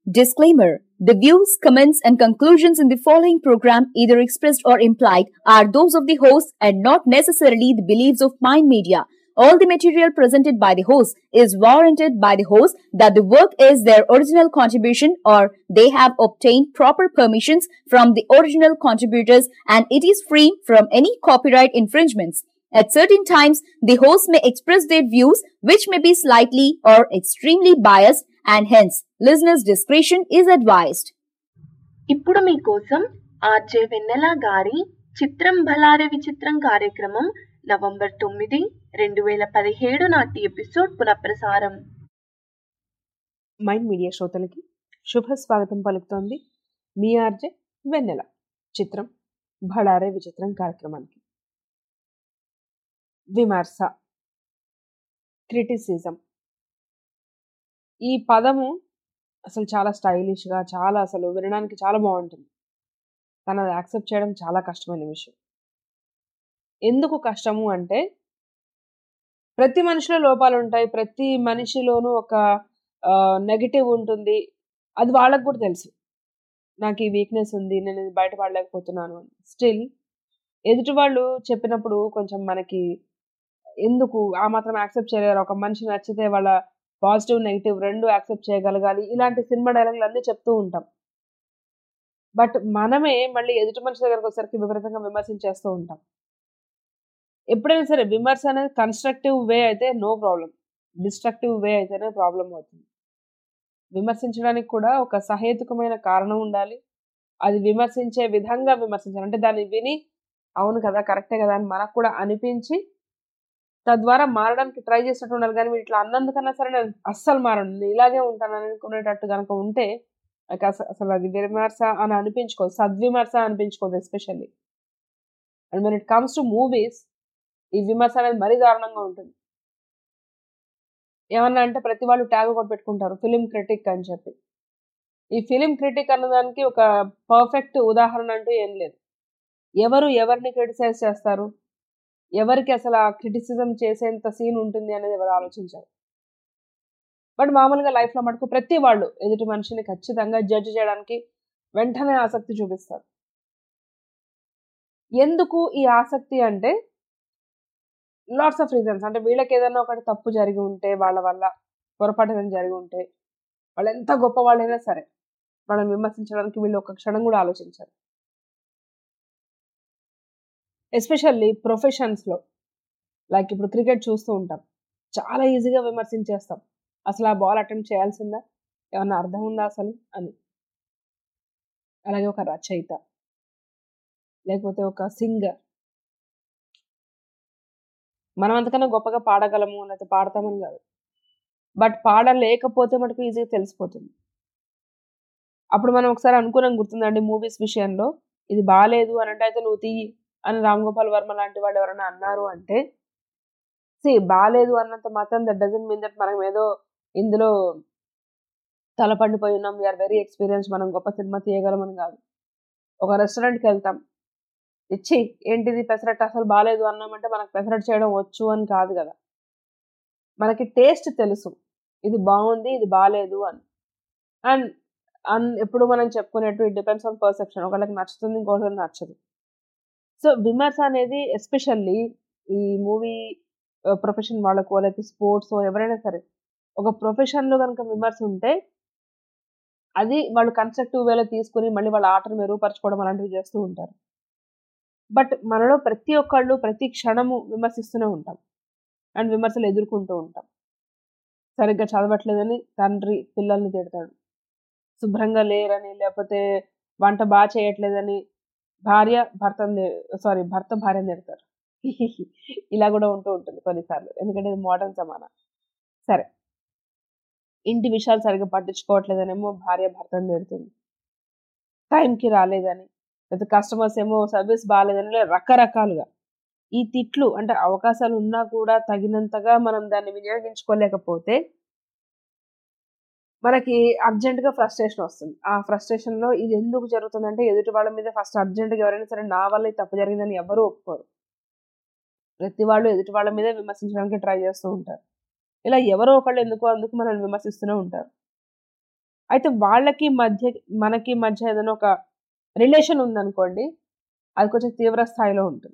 Disclaimer The views, comments, and conclusions in the following program, either expressed or implied, are those of the host and not necessarily the beliefs of Mind Media. All the material presented by the host is warranted by the host that the work is their original contribution or they have obtained proper permissions from the original contributors and it is free from any copyright infringements. At certain times, the host may express their views which may be slightly or extremely biased and hence listeners' discretion is advised. ఇప్పుడు మీకోసం RJ వెన్నెల గారి చిత్రం భలారే విచిత్రం కార్యక్రమం November తొమ్మిది రెండు వేల పదిహేడు నాటి ఎపిసోడ్ పునఃప్రసారం మైండ్ మీడియా శ్రోతలకి శుభ స్వాగతం పలుకుతోంది మీ ఆర్జే వెన్నెల చిత్రం భళారే విచిత్రం కార్యక్రమానికి విమర్శ క్రిటిసిజం ఈ పదము అసలు చాలా స్టైలిష్గా చాలా అసలు వినడానికి చాలా బాగుంటుంది కానీ అది యాక్సెప్ట్ చేయడం చాలా కష్టమైన విషయం ఎందుకు కష్టము అంటే ప్రతి మనిషిలో లోపాలు ఉంటాయి ప్రతి మనిషిలోనూ ఒక నెగిటివ్ ఉంటుంది అది వాళ్ళకు కూడా తెలుసు నాకు ఈ వీక్నెస్ ఉంది నేను ఇది బయటపడలేకపోతున్నాను అని స్టిల్ ఎదుటి వాళ్ళు చెప్పినప్పుడు కొంచెం మనకి ఎందుకు ఆ మాత్రం యాక్సెప్ట్ చేయలేరు ఒక మనిషి నచ్చితే వాళ్ళ పాజిటివ్ నెగిటివ్ రెండు యాక్సెప్ట్ చేయగలగాలి ఇలాంటి సినిమా డైలాగులు అన్నీ చెప్తూ ఉంటాం బట్ మనమే మళ్ళీ ఎదుటి మనిషి దగ్గరకు వచ్చేసరికి విపరీతంగా విమర్శించేస్తూ ఉంటాం ఎప్పుడైనా సరే విమర్శ అనేది కన్స్ట్రక్టివ్ వే అయితే నో ప్రాబ్లం డిస్ట్రక్టివ్ వే అయితేనే ప్రాబ్లం అవుతుంది విమర్శించడానికి కూడా ఒక సహేతుకమైన కారణం ఉండాలి అది విమర్శించే విధంగా విమర్శించాలి అంటే దాన్ని విని అవును కదా కరెక్టే కదా అని మనకు కూడా అనిపించి తద్వారా మారడానికి ట్రై చేసినట్టు ఉండాలి కానీ ఇట్లా అన్నందుకన్నా సరే నేను అస్సలు మారను నేను ఇలాగే ఉంటాను అనుకునేటట్టు కనుక ఉంటే అసలు అది విమర్శ అని అనిపించుకోదు సద్విమర్శ అనిపించుకోదు especially and when it comes to movies ఈ విమర్శ అనేది మరీ దారుణంగా ఉంటుంది ఏమన్నా అంటే ప్రతి వాళ్ళు ట్యాగ్ ఒకటి పెట్టుకుంటారు ఫిలిం క్రిటిక్ అని చెప్పి ఈ ఫిలిం క్రిటిక్ అన్నదానికి ఒక పర్ఫెక్ట్ ఉదాహరణ అంటూ ఏం లేదు ఎవరు ఎవరిని క్రిటిసైజ్ చేస్తారు ఎవరికి అసలు ఆ క్రిటిసిజం చేసేంత సీన్ ఉంటుంది అనేది ఎవరు ఆలోచించారు బట్ మామూలుగా లైఫ్లో మటుకు ప్రతి వాళ్ళు ఎదుటి మనిషిని ఖచ్చితంగా జడ్జ్ చేయడానికి వెంటనే ఆసక్తి చూపిస్తారు ఎందుకు ఈ ఆసక్తి అంటే లాట్స్ ఆఫ్ రీజన్స్ అంటే వీళ్ళకి ఏదైనా ఒకటి తప్పు జరిగి ఉంటే వాళ్ళ వల్ల పొరపాటు ఏదైనా జరిగి ఉంటే వాళ్ళు ఎంత గొప్ప వాళ్ళైనా సరే వాళ్ళని విమర్శించడానికి వీళ్ళు ఒక క్షణం కూడా ఆలోచించారు ఎస్పెషల్లీ ప్రొఫెషన్స్లో లైక్ ఇప్పుడు క్రికెట్ చూస్తూ ఉంటాం చాలా ఈజీగా విమర్శించేస్తాం అసలు ఆ బాల్ అటెంప్ట్ చేయాల్సిందా ఏమన్నా అర్థం ఉందా అసలు అని అలాగే ఒక రచయిత లేకపోతే ఒక సింగర్ మనం అంతకన్నా గొప్పగా పాడగలము లేకపోతే పాడతామని కాదు బట్ పాడలేకపోతే మటుకు ఈజీగా తెలిసిపోతుంది అప్పుడు మనం ఒకసారి అనుకున్నాం గుర్తుందండి మూవీస్ విషయంలో ఇది బాగాలేదు అని అంటే అయితే నువ్వు తీయి అని రామ్ గోపాల్ వర్మ లాంటి వాళ్ళు ఎవరైనా అన్నారు అంటే సి బాగాలేదు అన్నంత మాత్రం దట్ డజన్ మీన్ దట్ మనం ఏదో ఇందులో తలపండిపోయి ఉన్నాం వీఆర్ వెరీ ఎక్స్పీరియన్స్ మనం గొప్ప సినిమా తీయగలమని కాదు ఒక రెస్టారెంట్కి వెళ్తాం ఇచ్చి ఏంటిది పెసరట్టు అసలు బాగాలేదు అన్నామంటే మనకు పెసరట్టు చేయడం వచ్చు అని కాదు కదా మనకి టేస్ట్ తెలుసు ఇది బాగుంది ఇది బాగాలేదు అని అండ్ అన్ ఎప్పుడు మనం చెప్పుకునేట్టు ఇట్ డిపెండ్స్ ఆన్ పర్సెప్షన్ ఒకళ్ళకి నచ్చుతుంది ఇంకొకరికి నచ్చదు సో విమర్శ అనేది ఎస్పెషల్లీ ఈ మూవీ ప్రొఫెషన్ వాళ్ళకు లేకపోతే స్పోర్ట్స్ ఎవరైనా సరే ఒక ప్రొఫెషన్లో కనుక విమర్శ ఉంటే అది వాళ్ళు కన్స్ట్రక్టివ్ వేలో తీసుకుని మళ్ళీ వాళ్ళ ఆటను మెరుగుపరచుకోవడం అలాంటివి చేస్తూ ఉంటారు బట్ మనలో ప్రతి ఒక్కళ్ళు ప్రతి క్షణము విమర్శిస్తూనే ఉంటాం అండ్ విమర్శలు ఎదుర్కొంటూ ఉంటాం సరిగ్గా చదవట్లేదని తండ్రి పిల్లల్ని తిడతాడు శుభ్రంగా లేరని లేకపోతే వంట బాగా చేయట్లేదని భార్య భర్తని సారీ భర్త భార్యని తిడతారు ఇలా కూడా ఉంటూ ఉంటుంది కొన్నిసార్లు ఎందుకంటే ఇది మోడర్న్ సమానం సరే ఇంటి విషయాలు సరిగ్గా పట్టించుకోవట్లేదనేమో భార్య భర్తను తిడుతుంది టైంకి రాలేదని లేదా కస్టమర్స్ ఏమో సర్వీస్ బాగాలేదని రకరకాలుగా ఈ తిట్లు అంటే అవకాశాలు ఉన్నా కూడా తగినంతగా మనం దాన్ని వినియోగించుకోలేకపోతే మనకి అర్జెంటుగా ఫ్రస్ట్రేషన్ వస్తుంది ఆ ఫ్రస్ట్రేషన్లో ఇది ఎందుకు జరుగుతుందంటే ఎదుటి వాళ్ళ మీద ఫస్ట్ అర్జెంటుగా ఎవరైనా సరే నా వల్ల ఇది తప్పు జరిగిందని ఎవరు ఒప్పుకోరు ప్రతి వాళ్ళు ఎదుటి వాళ్ళ మీదే విమర్శించడానికి ట్రై చేస్తూ ఉంటారు ఇలా ఎవరో ఒకళ్ళు ఎందుకో అందుకు మనల్ని విమర్శిస్తూనే ఉంటారు అయితే వాళ్ళకి మధ్య మనకి మధ్య ఏదైనా ఒక రిలేషన్ ఉందనుకోండి అది కొంచెం తీవ్ర స్థాయిలో ఉంటుంది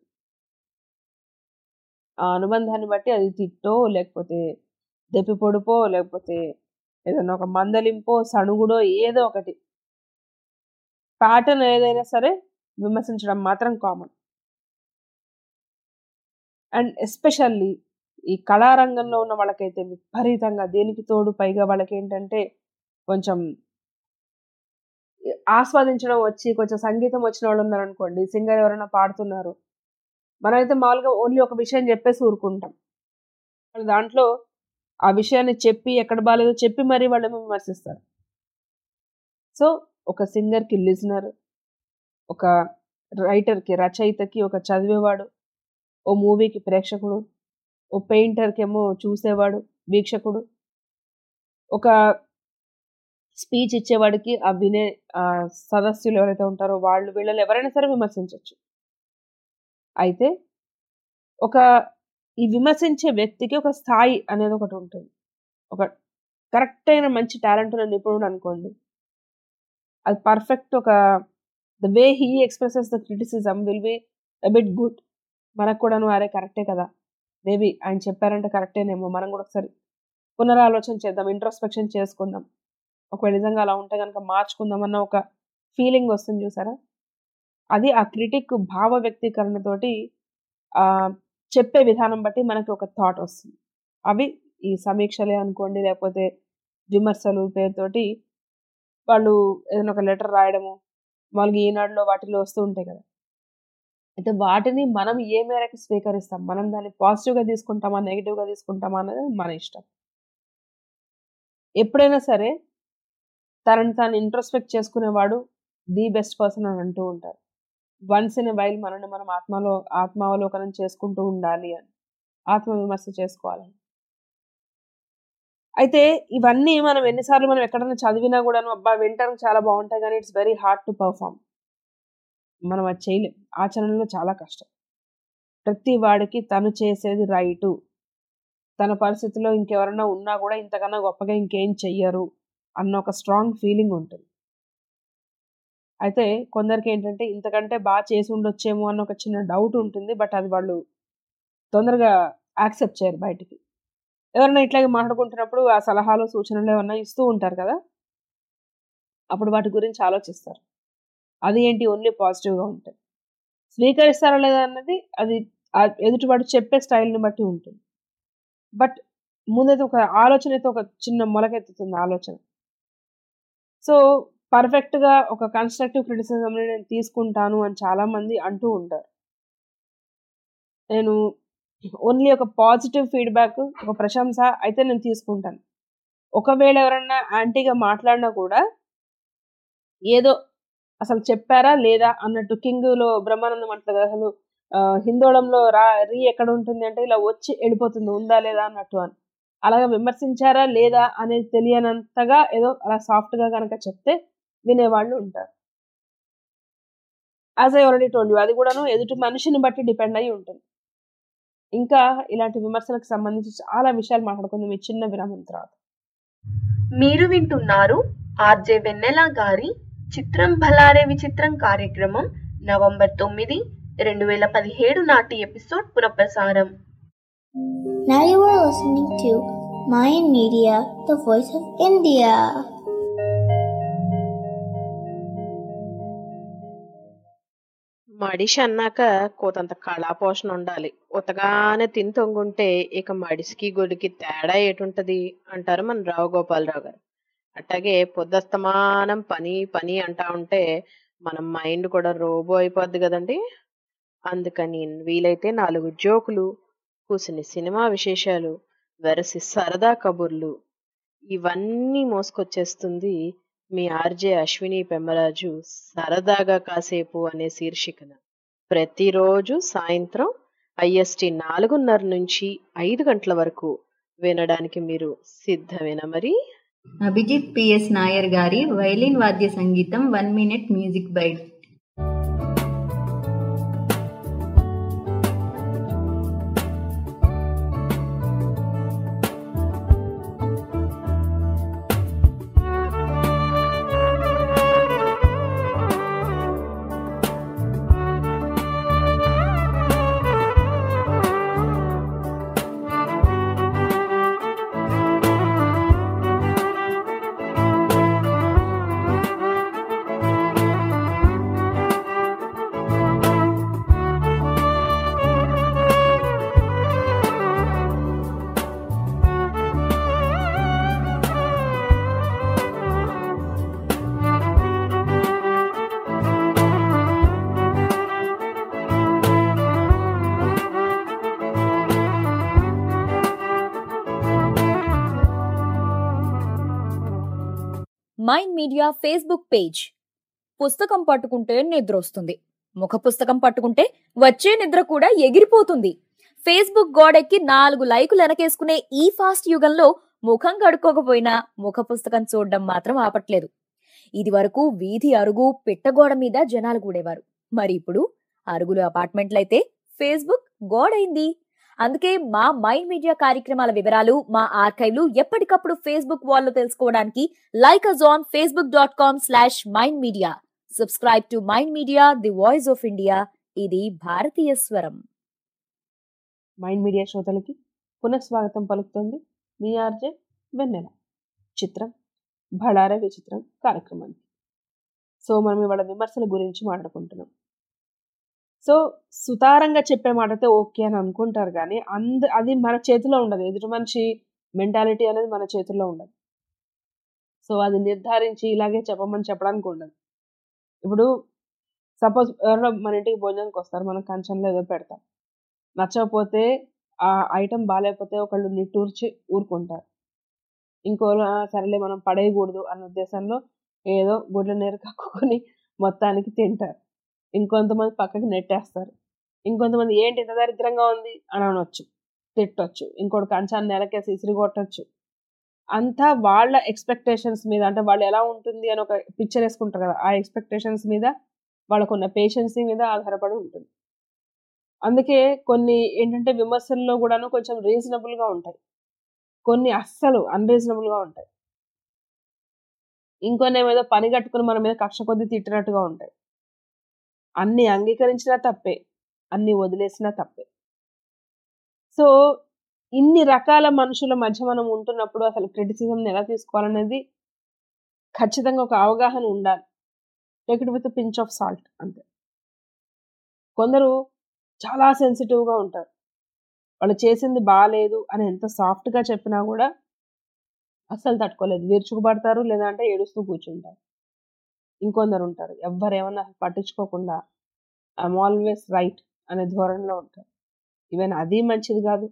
ఆ అనుబంధాన్ని బట్టి అది తిట్టో లేకపోతే దెప్పి పొడుపో లేకపోతే ఏదైనా ఒక మందలింపో సణుగుడో ఏదో ఒకటి ప్యాటర్న్ ఏదైనా సరే విమర్శించడం మాత్రం కామన్ అండ్ ఎస్పెషల్లీ ఈ కళారంగంలో ఉన్న వాళ్ళకైతే విపరీతంగా దేనికి తోడు పైగా వాళ్ళకి ఏంటంటే కొంచెం ఆస్వాదించడం వచ్చి కొంచెం సంగీతం వచ్చిన వాళ్ళు ఉన్నారనుకోండి సింగర్ ఎవరైనా పాడుతున్నారు మనమైతే మామూలుగా ఓన్లీ ఒక విషయం చెప్పేసి ఊరుకుంటాం వాళ్ళు దాంట్లో ఆ విషయాన్ని చెప్పి ఎక్కడ బాగాలేదో చెప్పి మరీ వాళ్ళని విమర్శిస్తారు సో ఒక సింగర్కి లిజనర్ ఒక రైటర్కి రచయితకి ఒక చదివేవాడు ఓ మూవీకి ప్రేక్షకుడు ఓ పెయింటర్కి ఏమో చూసేవాడు వీక్షకుడు ఒక స్పీచ్ ఇచ్చేవాడికి ఆ వినే ఆ సదస్సులు ఎవరైతే ఉంటారో వాళ్ళు వీళ్ళని ఎవరైనా సరే విమర్శించవచ్చు అయితే ఒక ఈ విమర్శించే వ్యక్తికి ఒక స్థాయి అనేది ఒకటి ఉంటుంది ఒక కరెక్ట్ అయిన మంచి టాలెంట్ ఉన్న నిపుణుడు అనుకోండి అది పర్ఫెక్ట్ ఒక the way he expresses the criticism will be bit good మనకు కూడా నువ్వు అరే కరెక్టే కదా మేబీ ఆయన చెప్పారంటే కరెక్టేనేమో మనం కూడా ఒకసారి పునరాలోచన చేద్దాం ఇంట్రోస్పెక్షన్ చేసుకుందాం ఒకవేళ నిజంగా అలా ఉంటే కనుక మార్చుకుందాం అన్న ఒక ఫీలింగ్ వస్తుంది చూసారా అది ఆ క్రిటిక్ భావ వ్యక్తీకరణతోటి ఆ చెప్పే విధానం బట్టి మనకి ఒక థాట్ వస్తుంది అవి ఈ సమీక్షలే అనుకోండి లేకపోతే విమర్శలు పేరుతోటి వాళ్ళు ఏదైనా ఒక లెటర్ రాయడము వాళ్ళకి ఈనాడులో వాటిలో వస్తూ ఉంటాయి కదా అయితే వాటిని మనం ఏ మేరకు స్వీకరిస్తాం మనం దాన్ని పాజిటివ్గా తీసుకుంటామా నెగిటివ్గా తీసుకుంటామా అనేది మన ఇష్టం ఎప్పుడైనా సరే తనని తాను ఇంట్రోస్పెక్ట్ చేసుకునేవాడు ది బెస్ట్ పర్సన్ అని అంటూ ఉంటారు వన్స్ ఇన్ వైల్ మనల్ని మనం ఆత్మలో ఆత్మావలోకనం చేసుకుంటూ ఉండాలి అని ఆత్మ విమర్శ చేసుకోవాలని అయితే ఇవన్నీ మనం ఎన్నిసార్లు మనం ఎక్కడైనా చదివినా కూడాను అబ్బా వింటానికి చాలా బాగుంటాయి కానీ it's very hard to perform మనం అది చేయలేం ఆచరణలో చాలా కష్టం ప్రతి వాడికి తను చేసేది రైటు తన పరిస్థితిలో ఇంకెవరైనా ఉన్నా కూడా ఇంతకన్నా గొప్పగా ఇంకేం చెయ్యరు అన్న ఒక స్ట్రాంగ్ ఫీలింగ్ ఉంటుంది అయితే కొందరికి ఏంటంటే ఇంతకంటే బాగా చేసి ఉండొచ్చేమో అన్న ఒక చిన్న డౌట్ ఉంటుంది బట్ అది వాళ్ళు తొందరగా యాక్సెప్ట్ చేయరు బయటికి ఎవరైనా ఇట్లాగే మాట్లాడుకుంటున్నప్పుడు ఆ సలహాలు సూచనలు ఏమన్నా ఇస్తూ ఉంటారు కదా అప్పుడు వాటి గురించి ఆలోచిస్తారు అది ఏంటి ఓన్లీ పాజిటివ్గా ఉంటాయి స్వీకరిస్తారా లేదా అన్నది అది ఎదుటివాడు చెప్పే స్టైల్ని బట్టి ఉంటుంది బట్ ముందైతే ఒక ఆలోచన అయితే ఒక చిన్న మొలకెత్తుతుంది ఆలోచన సో పర్ఫెక్ట్గా ఒక కన్స్ట్రక్టివ్ క్రిటిసిజంని నేను తీసుకుంటాను అని చాలామంది అంటూ ఉంటారు నేను ఓన్లీ ఒక పాజిటివ్ ఫీడ్బ్యాక్ ఒక ప్రశంస అయితే నేను తీసుకుంటాను ఒకవేళ ఎవరన్నా యాంటీగా మాట్లాడినా కూడా ఏదో అసలు చెప్పారా లేదా అన్నట్టు కింగ్లో బ్రహ్మానందం అంటారు కదా అసలు హిందోళంలో రా రీ ఎక్కడ ఉంటుంది అంటే ఇలా వచ్చి వెళ్ళిపోతుంది ఉందా లేదా అన్నట్టు అని అలాగా విమర్శించారా లేదా అనేది తెలియనంతగా ఏదో అలా సాఫ్ట్గా కనుక చెప్తే వినేవాళ్ళు ఉంటారు as I already told you అది కూడాను ఎదుటి మనిషిని బట్టి డిపెండ్ అయి ఉంటుంది ఇంకా ఇలాంటి విమర్శలకు సంబంధించి చాలా విషయాలు మాట్లాడుకుందాం మీ చిన్న విరామం తర్వాత మీరు వింటున్నారు ఆర్జే వెన్నెల గారి చిత్రం భలారే విచిత్రం కార్యక్రమం నవంబర్ తొమ్మిది రెండు వేల పదిహేడు నాటి ఎపిసోడ్ పునఃప్రసారం Now you are listening to Mayan Media, the voice of India. మడిషి అన్నాక కోతంత కళాపోషణ ఉండాలి ఉతగానే తిని తొంగుంటే ఇక మడిసికి గొడికి తేడా ఏటుంటది అంటారు మన రావు గోపాలరావు గారు అట్లాగే పొద్దస్తమానం పని పని అంటా ఉంటే మన మైండ్ కూడా రోబో అయిపోద్ది కదండి అందుకని వీలైతే నాలుగు జోకులు కూసిన సినిమా విశేషాలు వెరసి సరదా కబుర్లు ఇవన్నీ మోసుకొచ్చేస్తుంది మీ ఆర్జే అశ్విని పెమ్మరాజు సరదాగా కాసేపు అనే శీర్షికన ప్రతిరోజు సాయంత్రం ఐఎస్టి నాలుగున్నర నుంచి ఐదు గంటల వరకు వినడానికి మీరు సిద్ధమేనా మరి అభిజిత్ పిఎస్ నాయర్ గారి వైలిన్ వాద్య సంగీతం one minute music bite Mind Media Facebook page పుస్తకం పట్టుకుంటే నిద్ర వస్తుంది ముఖ పుస్తకం పట్టుకుంటే వచ్చే నిద్ర కూడా ఎగిరిపోతుంది ఫేస్బుక్ గోడెక్కి నాలుగు లైకులు వెనకేసుకునే ఈ ఫాస్ట్ యుగంలో ముఖం కడుక్కోకపోయినా ముఖ పుస్తకం చూడడం మాత్రం ఆపట్లేదు ఇది వరకు వీధి అరుగు పిట్టగోడ మీద జనాలు కూడేవారు మరి ఇప్పుడు అరుగులు అపార్ట్మెంట్లయితే ఫేస్బుక్ గోడైంది అందుకే మా మైండ్ మీడియా కార్యక్రమాల వివరాలు మా ఆర్కైవ్లు ఎప్పటికప్పుడు ఫేస్బుక్ వాల్లో తెలుసుకోవడానికి like us on Facebook dot com slash Mind Media subscribe to Mind Media the voice of India ఇది భారతీయ స్వరం మైండ్ మీడియా శ్రోతలకి పునఃస్వాగతం పలుకుతుంది మీ ఆర్జే వెన్నెల చిత్రం భళారే విచిత్రం కార్యక్రమానికి సో మనం ఇవాళ విమర్శల గురించి మాట్లాడుకుంటున్నాం సో సుతారంగా చెప్పే మాటతే ఓకే అని అనుకుంటారు కానీ అంద అది మన చేతిలో ఉండదు ఎదుటి మనిషి మెంటాలిటీ అనేది మన చేతిలో ఉండదు సో అది నిర్ధారించి ఇలాగే చెప్పమని చెప్పడానికి ఉండదు ఇప్పుడు సపోజ్ ఎవరో మన ఇంటికి భోజనానికి వస్తారు మనం కంచంలో ఏదో పెడతాం నచ్చకపోతే ఆ ఐటెం బాగాలేకపోతే ఒకళ్ళు నిట్టూర్చి ఊరుకుంటారు ఇంకోళ్ళు "ఆ, సరేలే మనం పడేయకూడదు అన్న ఉద్దేశంలో ఏదో గుడ్ల నీరు కక్కుకొని మొత్తానికి తింటారు ఇంకొంతమంది పక్కకి నెట్టేస్తారు ఇంకొంతమంది ఏంటి ఇంత దరిద్రంగా ఉంది అని అనొచ్చు తిట్టొచ్చు ఇంకోటి కంచాన్ని నెలకేసి ఇసిరి కొట్టచ్చు అంతా వాళ్ళ ఎక్స్పెక్టేషన్స్ మీద అంటే వాళ్ళు ఎలా ఉంటుంది అని ఒక పిక్చర్ వేసుకుంటారు కదా ఆ ఎక్స్పెక్టేషన్స్ మీద వాళ్ళకున్న పేషెన్సీ మీద ఆధారపడి ఉంటుంది అందుకే కొన్ని ఏంటంటే విమర్శల్లో కూడాను కొంచెం రీజనబుల్గా ఉంటాయి కొన్ని అస్సలు అన్రీజనబుల్గా ఉంటాయి ఇంకొన్ని ఏమేదో పని కట్టుకుని మన మీద కక్ష కొద్దీ తిట్టినట్టుగా ఉంటాయి అన్ని అంగీకరించినా తప్పే అన్ని వదిలేసినా తప్పే సో ఇన్ని రకాల మనుషుల మధ్య మనం ఉంటున్నప్పుడు అసలు క్రిటిసిజంని ఎలా తీసుకోవాలనేది ఖచ్చితంగా ఒక అవగాహన ఉండాలి take it with pinch of salt అంతే కొందరు చాలా సెన్సిటివ్గా ఉంటారు వాళ్ళు చేసింది బాగాలేదు అని ఎంత సాఫ్ట్గా చెప్పినా కూడా అస్సలు తట్టుకోలేదు విరుచుకుపడతారు లేదంటే ఏడుస్తూ కూర్చుంటారు ఇంకొందరు ఉంటారు ఎవ్వరు ఏమన్నా పట్టించుకోకుండా ఐఎమ్ ఆల్వేస్ రైట్ అనే ధోరణిలో ఉంటారు ఈవెన్ అది మంచిది కాదు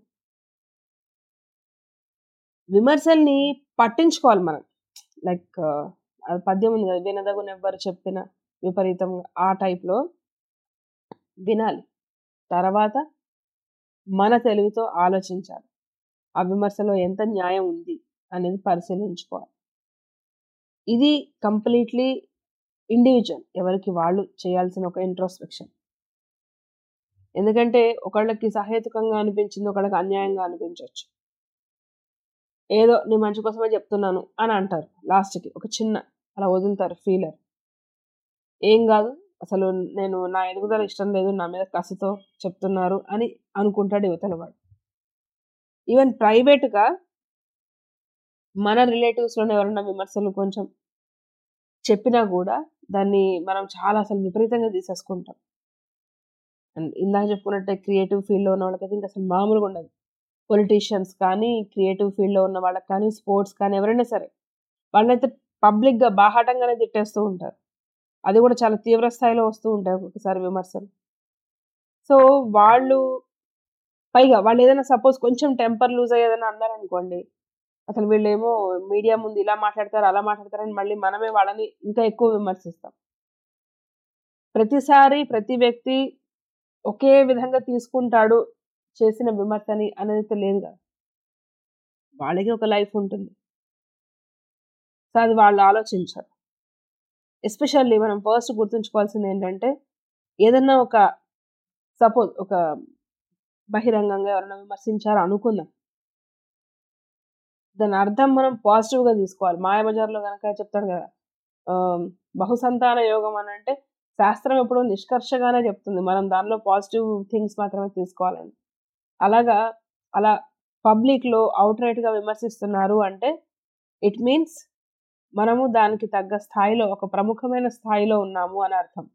విమర్శల్ని పట్టించుకోవాలి మనం లైక్ పద్యం ఉంది కదా వినదగున ఎవ్వరు చెప్పిన విపరీతంగా ఆ టైప్లో వినాలి తర్వాత మన తెలివితో ఆలోచించాలి ఆ విమర్శలో ఎంత న్యాయం ఉంది అనేది పరిశీలించుకోవాలి ఇది కంప్లీట్లీ ఇండివిజువల్ ఎవరికి వాళ్ళు చేయాల్సిన ఒక ఇంట్రోస్పెక్షన్ ఎందుకంటే ఒకళ్ళకి సహేతుకంగా అనిపించింది ఒకళ్ళకి అన్యాయంగా అనిపించవచ్చు ఏదో నీ మంచి కోసమే చెప్తున్నాను అని అంటారు లాస్ట్కి ఒక చిన్న అలా వదులుతారు ఫీలర్ ఏం కాదు అసలు నేను నా ఎదుగుదల ఇష్టం లేదు నా మీద కసితో చెప్తున్నారు అని అనుకుంటాడు యువతల వాడు ఈవెన్ ప్రైవేట్గా మన రిలేటివ్స్లోనే ఎవరైనా విమర్శలు కొంచెం చెప్పినా కూడా దాన్ని మనం చాలా అసలు విపరీతంగా తీసేసుకుంటాం అండ్ ఇందాక చెప్పుకున్నట్టే క్రియేటివ్ ఫీల్డ్లో ఉన్న వాళ్ళకైతే ఇంకా అసలు మామూలుగా ఉండదు పొలిటీషియన్స్ కానీ క్రియేటివ్ ఫీల్డ్లో ఉన్న వాళ్ళకి కానీ స్పోర్ట్స్ కానీ ఎవరైనా సరే వాళ్ళైతే పబ్లిక్గా బాహాటంగానే తిట్టేస్తూ ఉంటారు అది కూడా చాలా తీవ్ర స్థాయిలో వస్తూ ఉంటాయి ఒక్కొక్కసారి విమర్శలు సో వాళ్ళు పైగా వాళ్ళు ఏదైనా సపోజ్ కొంచెం టెంపర్ లూజ్ అయ్యేదని అన్నారనుకోండి అసలు వీళ్ళేమో మీడియా ముందు ఇలా మాట్లాడతారు అలా మాట్లాడతారని మళ్ళీ మనమే వాళ్ళని ఇంకా ఎక్కువ విమర్శిస్తాం ప్రతిసారి ప్రతి వ్యక్తి ఒకే విధంగా తీసుకుంటాడు చేసిన విమర్శని అనేది లేదు కదా వాళ్ళకి ఒక లైఫ్ ఉంటుంది సో అది వాళ్ళు ఆలోచించారు ఎస్పెషల్లీ మనం ఫస్ట్ గుర్తుంచుకోవాల్సింది ఏంటంటే ఏదన్నా ఒక సపోజ్ ఒక బహిరంగంగా ఎవరైనా విమర్శించారు అనుకుందాం దాని అర్థం మనం పాజిటివ్గా తీసుకోవాలి మాయాబజార్లో కనుక చెప్తాడు కదా ఆ, బహుసంతాన యోగం అని అంటే శాస్త్రం ఎప్పుడూ నిష్కర్షగానే చెప్తుంది మనం దానిలో పాజిటివ్ థింగ్స్ మాత్రమే తీసుకోవాలని అలాగా అలా పబ్లిక్లో అవుట్ రైట్గా విమర్శిస్తున్నారు అంటే ఇట్ మీన్స్ మనము దానికి తగ్గ స్థాయిలో ఒక ప్రముఖమైన స్థాయిలో ఉన్నాము అని అర్థం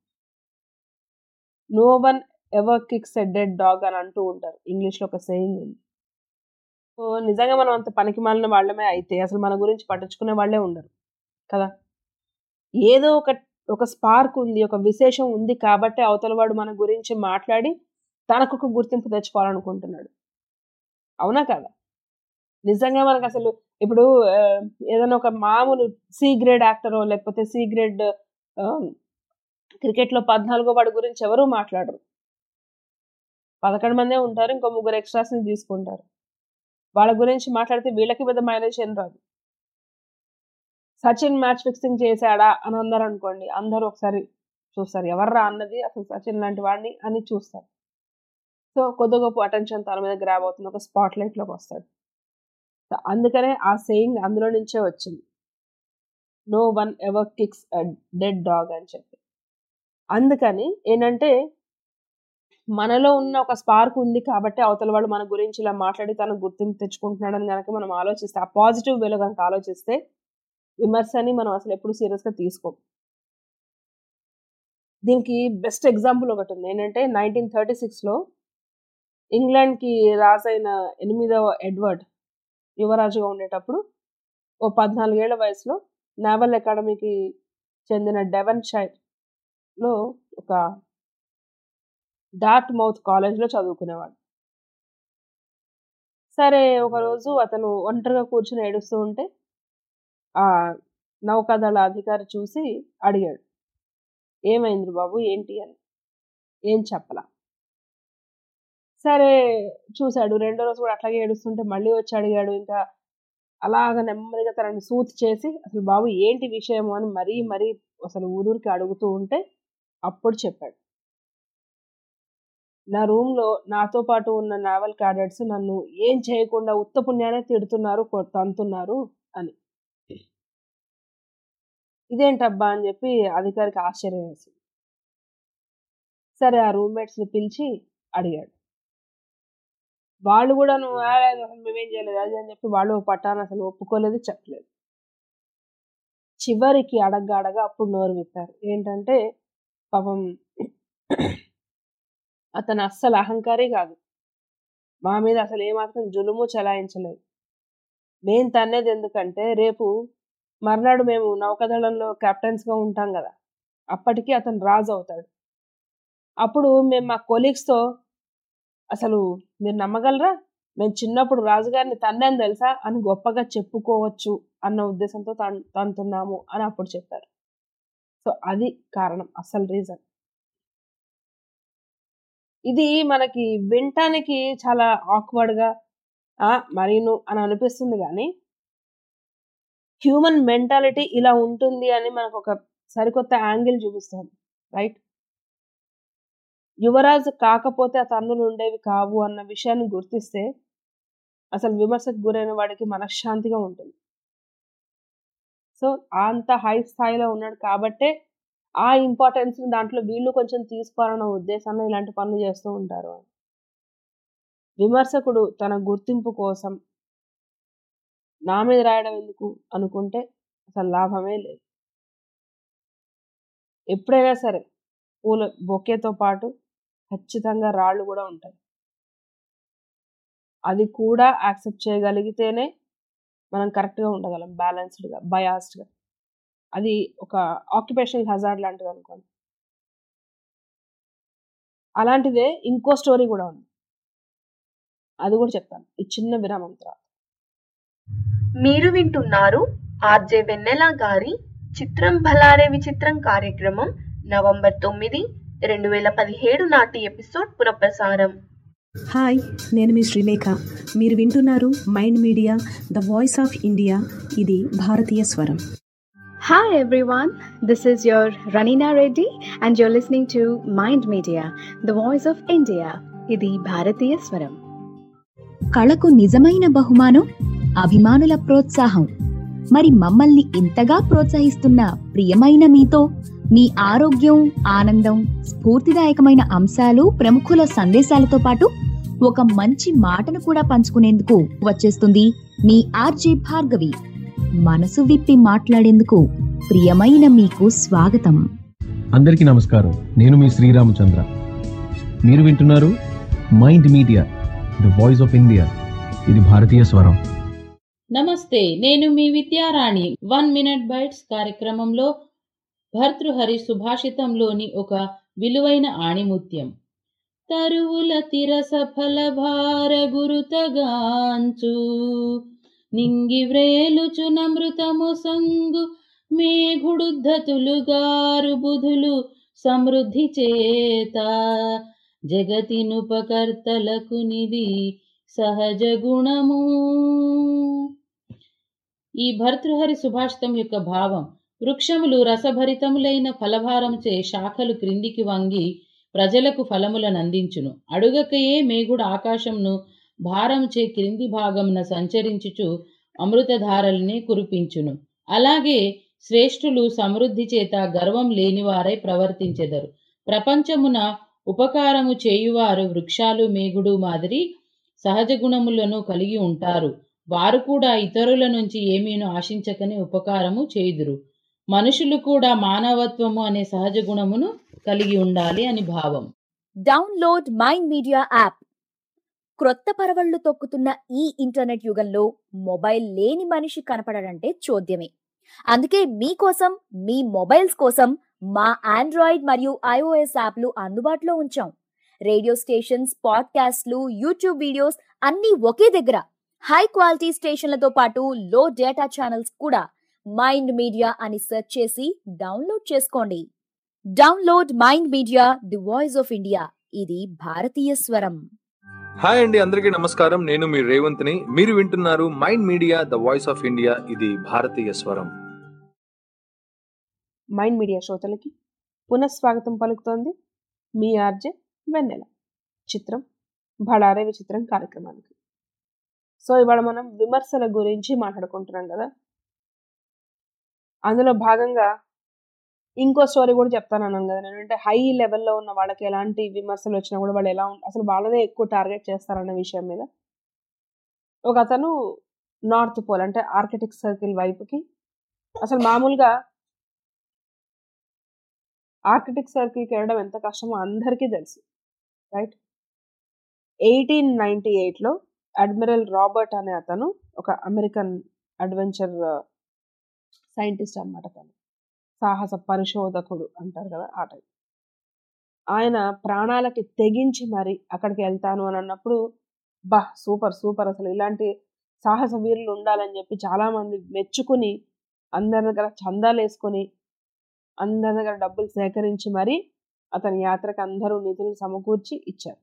no one ever kicks a dead dog అని అంటూ ఉంటారు ఇంగ్లీష్లో ఒక సేయింగ్ ఉంది సో నిజంగా మనం అంత పనికి మాలిన వాళ్ళమే అయితే అసలు మన గురించి పట్టించుకునే వాళ్ళే ఉండరు కదా ఏదో ఒక ఒక స్పార్క్ ఉంది ఒక విశేషం ఉంది కాబట్టి అవతల వాడు మన గురించి మాట్లాడి తనకు ఒక గుర్తింపు తెచ్చుకోవాలనుకుంటున్నాడు అవునా కదా నిజంగా మనకు అసలు ఇప్పుడు ఆ, ఏదైనా ఒక మామూలు సి గ్రేడ్ యాక్టరో లేకపోతే సి గ్రేడ్ క్రికెట్ లో పద్నాలుగో వాడి గురించి ఎవరు మాట్లాడరు పదకొండు మందే ఉంటారు ఇంకో ముగ్గురు ఎక్స్ట్రాస్ ని తీసుకుంటారు వాళ్ళ గురించి మాట్లాడితే వీళ్ళకి పెద్ద మైలేజ్ ఏం రాదు సచిన్ మ్యాచ్ ఫిక్సింగ్ చేశాడా అని అన్నారు అనుకోండి అందరూ ఒకసారి చూస్తారు ఎవర్రా అన్నది అసలు సచిన్ లాంటి వాడిని అని చూస్తారు సో కొద్ది గొప్ప అటెన్షన్ తన మీద గ్రాబ్ అవుతుంది ఒక స్పాట్ లైట్ లోకి వస్తాడు So, అందుకనే ఆ సేయింగ్ అందులో నుంచే వచ్చింది no one ever kicks dead dog అని చెప్పి అందుకని ఏంటంటే మనలో ఉన్న ఒక స్పార్క్ ఉంది కాబట్టి అవతల వాళ్ళు మన గురించి ఇలా మాట్లాడి తను గుర్తింపు తెచ్చుకుంటున్నాడని కనుక మనం ఆలోచిస్తే ఆ పాజిటివ్ వేలో కనుక ఆలోచిస్తే విమర్శని మనం అసలు ఎప్పుడు సీరియస్గా తీసుకోం దీనికి బెస్ట్ ఎగ్జాంపుల్ ఒకటి ఉంది ఏంటంటే నైన్టీన్ థర్టీ సిక్స్లో ఇంగ్లాండ్కి రాజైన ఎనిమిదవ ఎడ్వర్డ్ యువరాజుగా ఉండేటప్పుడు ఓ పద్నాలుగేళ్ల వయసులో నావల్ అకాడమీకి చెందిన డెవన్ షైర్లో ఒక డార్ట్ మౌత్ కాలేజ్లో చదువుకునేవాడు సరే ఒకరోజు అతను ఒంటరిగా కూర్చుని ఏడుస్తూ ఉంటే ఆ నౌకాదళ అధికారి చూసి అడిగాడు ఏమైంది బాబు ఏంటి అని ఏం చెప్పలా సరే చూశాడు రెండో రోజు కూడా అట్లాగే ఏడుస్తుంటే మళ్ళీ వచ్చి అడిగాడు ఇంకా అలాగ నెమ్మదిగా తనని సూత్ చేసి అసలు బాబు ఏంటి విషయము అని మరీ మరీ అసలు ఊరూరికి అడుగుతూ ఉంటే అప్పుడు చెప్పాడు నా రూమ్ లో నాతో పాటు ఉన్న నావల్ క్యాడెట్స్ నన్ను ఏం చేయకుండా ఉత్త పుణ్యానే తిడుతున్నారు కొ- తంతున్నారు అని ఇదేంటబ్బా అని చెప్పి అధికారికి ఆశ్చర్యం వేసింది సరే ఆ రూమ్మేట్స్ ని పిలిచి అడిగాడు వాళ్ళు కూడా నువ్వు "ఆ, లేదు, అసలు మేమేం చేయలేదు అది అని చెప్పి వాళ్ళు పట్టాను అసలు ఒప్పుకోలేదు చెప్పలేదు చివరికి అడగ్గా అడగా అప్పుడు నోరు విప్పారు ఏంటంటే పాపం అతను అస్సలు అహంకారి కాదు మా మీద అసలు ఏమాత్రం జులుము చలాయించలేదు మేం తన్నేది ఎందుకంటే రేపు మర్నాడు మేము నౌకాదళంలో captains గా ఉంటాం కదా అప్పటికి అతను రాజు అవుతాడు అప్పుడు మేము మా colleagues తో అసలు మీరు నమ్మగలరా మేము చిన్నప్పుడు రాజుగారిని తన్నాను తెలుసా అని గొప్పగా చెప్పుకోవచ్చు అన్న ఉద్దేశంతో తన్ తంతున్నాము అని అప్పుడు చెప్పారు సో అది కారణం అసలు రీజన్ ఇది మనకి వినటానికి చాలా awkward గా ఆ మరీను అని అనిపిస్తుంది కానీ హ్యూమన్ మెంటాలిటీ ఇలా ఉంటుంది అని మనకు ఒక సరికొత్త యాంగిల్ చూపిస్తుంది రైట్ యువరాజు కాకపోతే ఆ తన్నులు ఉండేవి కావు అన్న విషయాన్ని గుర్తిస్తే అసలు విమర్శకు గురైన వాడికి మనశ్శాంతిగా ఉంటుంది సో అంత హై స్థాయిలో ఉన్నాడు కాబట్టే ఆ ఇంపార్టెన్స్ దాంట్లో వీళ్ళు కొంచెం తీసుకోవాలన్న ఉద్దేశంలో ఇలాంటి పనులు చేస్తూ ఉంటారు అని విమర్శకుడు తన గుర్తింపు కోసం నా మీద రాయడం ఎందుకు అనుకుంటే అసలు లాభమే లేదు ఎప్పుడైనా సరే పూల బొకేతో పాటు ఖచ్చితంగా రాళ్ళు కూడా ఉంటాయి అది కూడా యాక్సెప్ట్ చేయగలిగితేనే మనం కరెక్ట్గా ఉండగలం బ్యాలెన్స్డ్గా బయాస్డ్గా అది ఒక ఆక్యుపేషనల్ హజార్డ్ లాంటిది అనుకోండి అలాంటిదే ఇంకో స్టోరీ కూడా ఉంది అది కూడా చెప్తాను ఈ చిన్న విరామం తర్వాత మీరు వింటున్నారు ఆర్జే వెన్నెల గారి చిత్రం భలారే విచిత్రం కార్యక్రమం నవంబర్ తొమ్మిది రెండు వేల పదిహేడు నాటి ఎపిసోడ్ పునఃప్రసారం హాయ్ నేను మీ శ్రీలేఖ మీరు వింటున్నారు Mind Media the voice of India ఇది భారతీయ స్వరం Hi everyone, this is your Ranina Reddy and you're listening to Mind Media, the voice of India. ఇది భారతీయ స్వరం కళకు నిజమైన బహుమానం అభిమానుల ప్రోత్సాహం మరి మమ్మల్ని ఇంతగా ప్రోత్సహిస్తున్న ప్రియమైన మీతో మీ ఆరోగ్యం ఆనందం స్ఫూర్తిదాయకమైన అంశాలు ప్రముఖుల సందేశాలతో పాటు ఒక మంచి మాటను కూడా పంచుకునేందుకు వచ్చేస్తుంది మీ ఆర్జే భార్గవి మనసు విప్పి మాట్లాడేందుకు ప్రియమైన మీకు స్వాగతం అందరికీ నమస్కారం నేను మీ శ్రీరామచంద్ర మీరు వింటున్నారు Mind Media the voice of India ఇది భారతీయ స్వరం నమస్తే నేను మీ విద్యారాణి వన్ మినిట్ బైట్స్ కార్యక్రమంలో భర్తృహరి సుభాషితంలోని ఒక విలువైన ఆణిముత్యం తరువుల తిరస ఫలభార గురుతగాంచు నింగి వ్రేలుచు నమృతము సంగు మేఘుడుద్ధతులుగారు బుధులు సమృద్ధి చేత జగతినుపకర్తలకు నిధి సహజ గుణము ఈ భర్తృహరి సుభాషితం యొక్క భావం వృక్షములు రసభరితములైన ఫలభారముచే శాఖలు క్రిందికి వంగి ప్రజలకు ఫలములను అందించును అడుగకయే మేగుడు ఆకాశంను భారముచే క్రింది భాగమున సంచరించుచు అమృతధారల్ని కురిపించును అలాగే శ్రేష్ఠులు సమృద్ధి చేత గర్వం లేనివారై ప్రవర్తించెదరు ప్రపంచమున ఉపకారము చేయువారు వృక్షాలు మేగుడు మాదిరి సహజ గుణములను కలిగి ఉంటారు వారు కూడా ఇతరుల నుంచి ఏమీను ఆశించకనే ఉపకారము చేయుదురు మనుషులు కూడా మానవత్వము అనే సహజ గుణమును కలిగి ఉండాలి అని భావం డౌన్లోడ్ మైండ్ మీడియా యాప్ క్రొత్త పరవళ్లు తొక్కుతున్న ఈ ఇంటర్నెట్ యుగంలో మొబైల్ లేని మనిషి కనపడడంటే చోద్యమే అందుకే మీకోసం మీ మొబైల్స్ కోసం మా ఆండ్రాయిడ్ మరియు ఐఓఎస్ యాప్లు అందుబాటులో ఉంచాం రేడియో స్టేషన్స్ పాడ్కాస్ట్లు యూట్యూబ్ వీడియోస్ అన్నీ ఒకే దగ్గర హై క్వాలిటీ స్టేషన్లతో పాటు లో డేటా ఛానల్స్ కూడా మైండ్ మీడియా అని సెర్చ్ చేసి డౌన్లోడ్ చేసుకోండి download Mind Media the voice of India ఇది భారతీయ స్వరం హాయ్ అండి అందరికీ నమస్కారం నేను మీ రేవంత్ని మీరు వింటున్నారు Mind Media the voice of India ఇది భారతీయ స్వరం మైండ్ మీడియా శ్రోతలకి పునఃస్వాగతం పలుకుతోంది మీ ఆర్జే వెన్నెల చిత్రం భడారే విచిత్రం కార్యక్రమానికి సో ఇవాళ మనం విమర్శల గురించి మాట్లాడుకుంటున్నాం కదా అందులో భాగంగా ఇంకో స్టోరీ కూడా చెప్తాను అన్నాను కదా నేను అంటే హై లెవెల్లో ఉన్న వాళ్ళకి ఎలాంటి విమర్శలు వచ్చినా కూడా వాళ్ళు ఎలా ఉం- అసలు వాళ్ళనే ఎక్కువ టార్గెట్ చేస్తారన్న విషయం మీద ఒక అతను నార్త్ పోల్ అంటే ఆర్కిటిక్ సర్కిల్ వైపుకి అసలు మామూలుగా ఆర్కిటిక్ సర్కిల్కి వెళ్ళడం ఎంత కష్టమో అందరికీ తెలుసు రైట్ ఎయిటీన్ నైన్టీ ఎయిట్లో అడ్మిరల్ రాబర్ట్ అనే అతను ఒక అమెరికన్ అడ్వెంచర్ సైంటిస్ట్ అన్నమాట తను సాహస పరిశోధకుడు అంటారు కదా ఆ టైప్ ఆయన ప్రాణాలకి తెగించి మరి అక్కడికి వెళ్తాను అని అన్నప్పుడు బా సూపర్ సూపర్ అసలు ఇలాంటి సాహస వీరులు ఉండాలని చెప్పి చాలా మంది మెచ్చుకుని అందరి దగ్గర చందాలు వేసుకొని అందరి దగ్గర డబ్బులు సేకరించి మరి అతని యాత్రకు అందరూ నిధులు సమకూర్చి ఇచ్చారు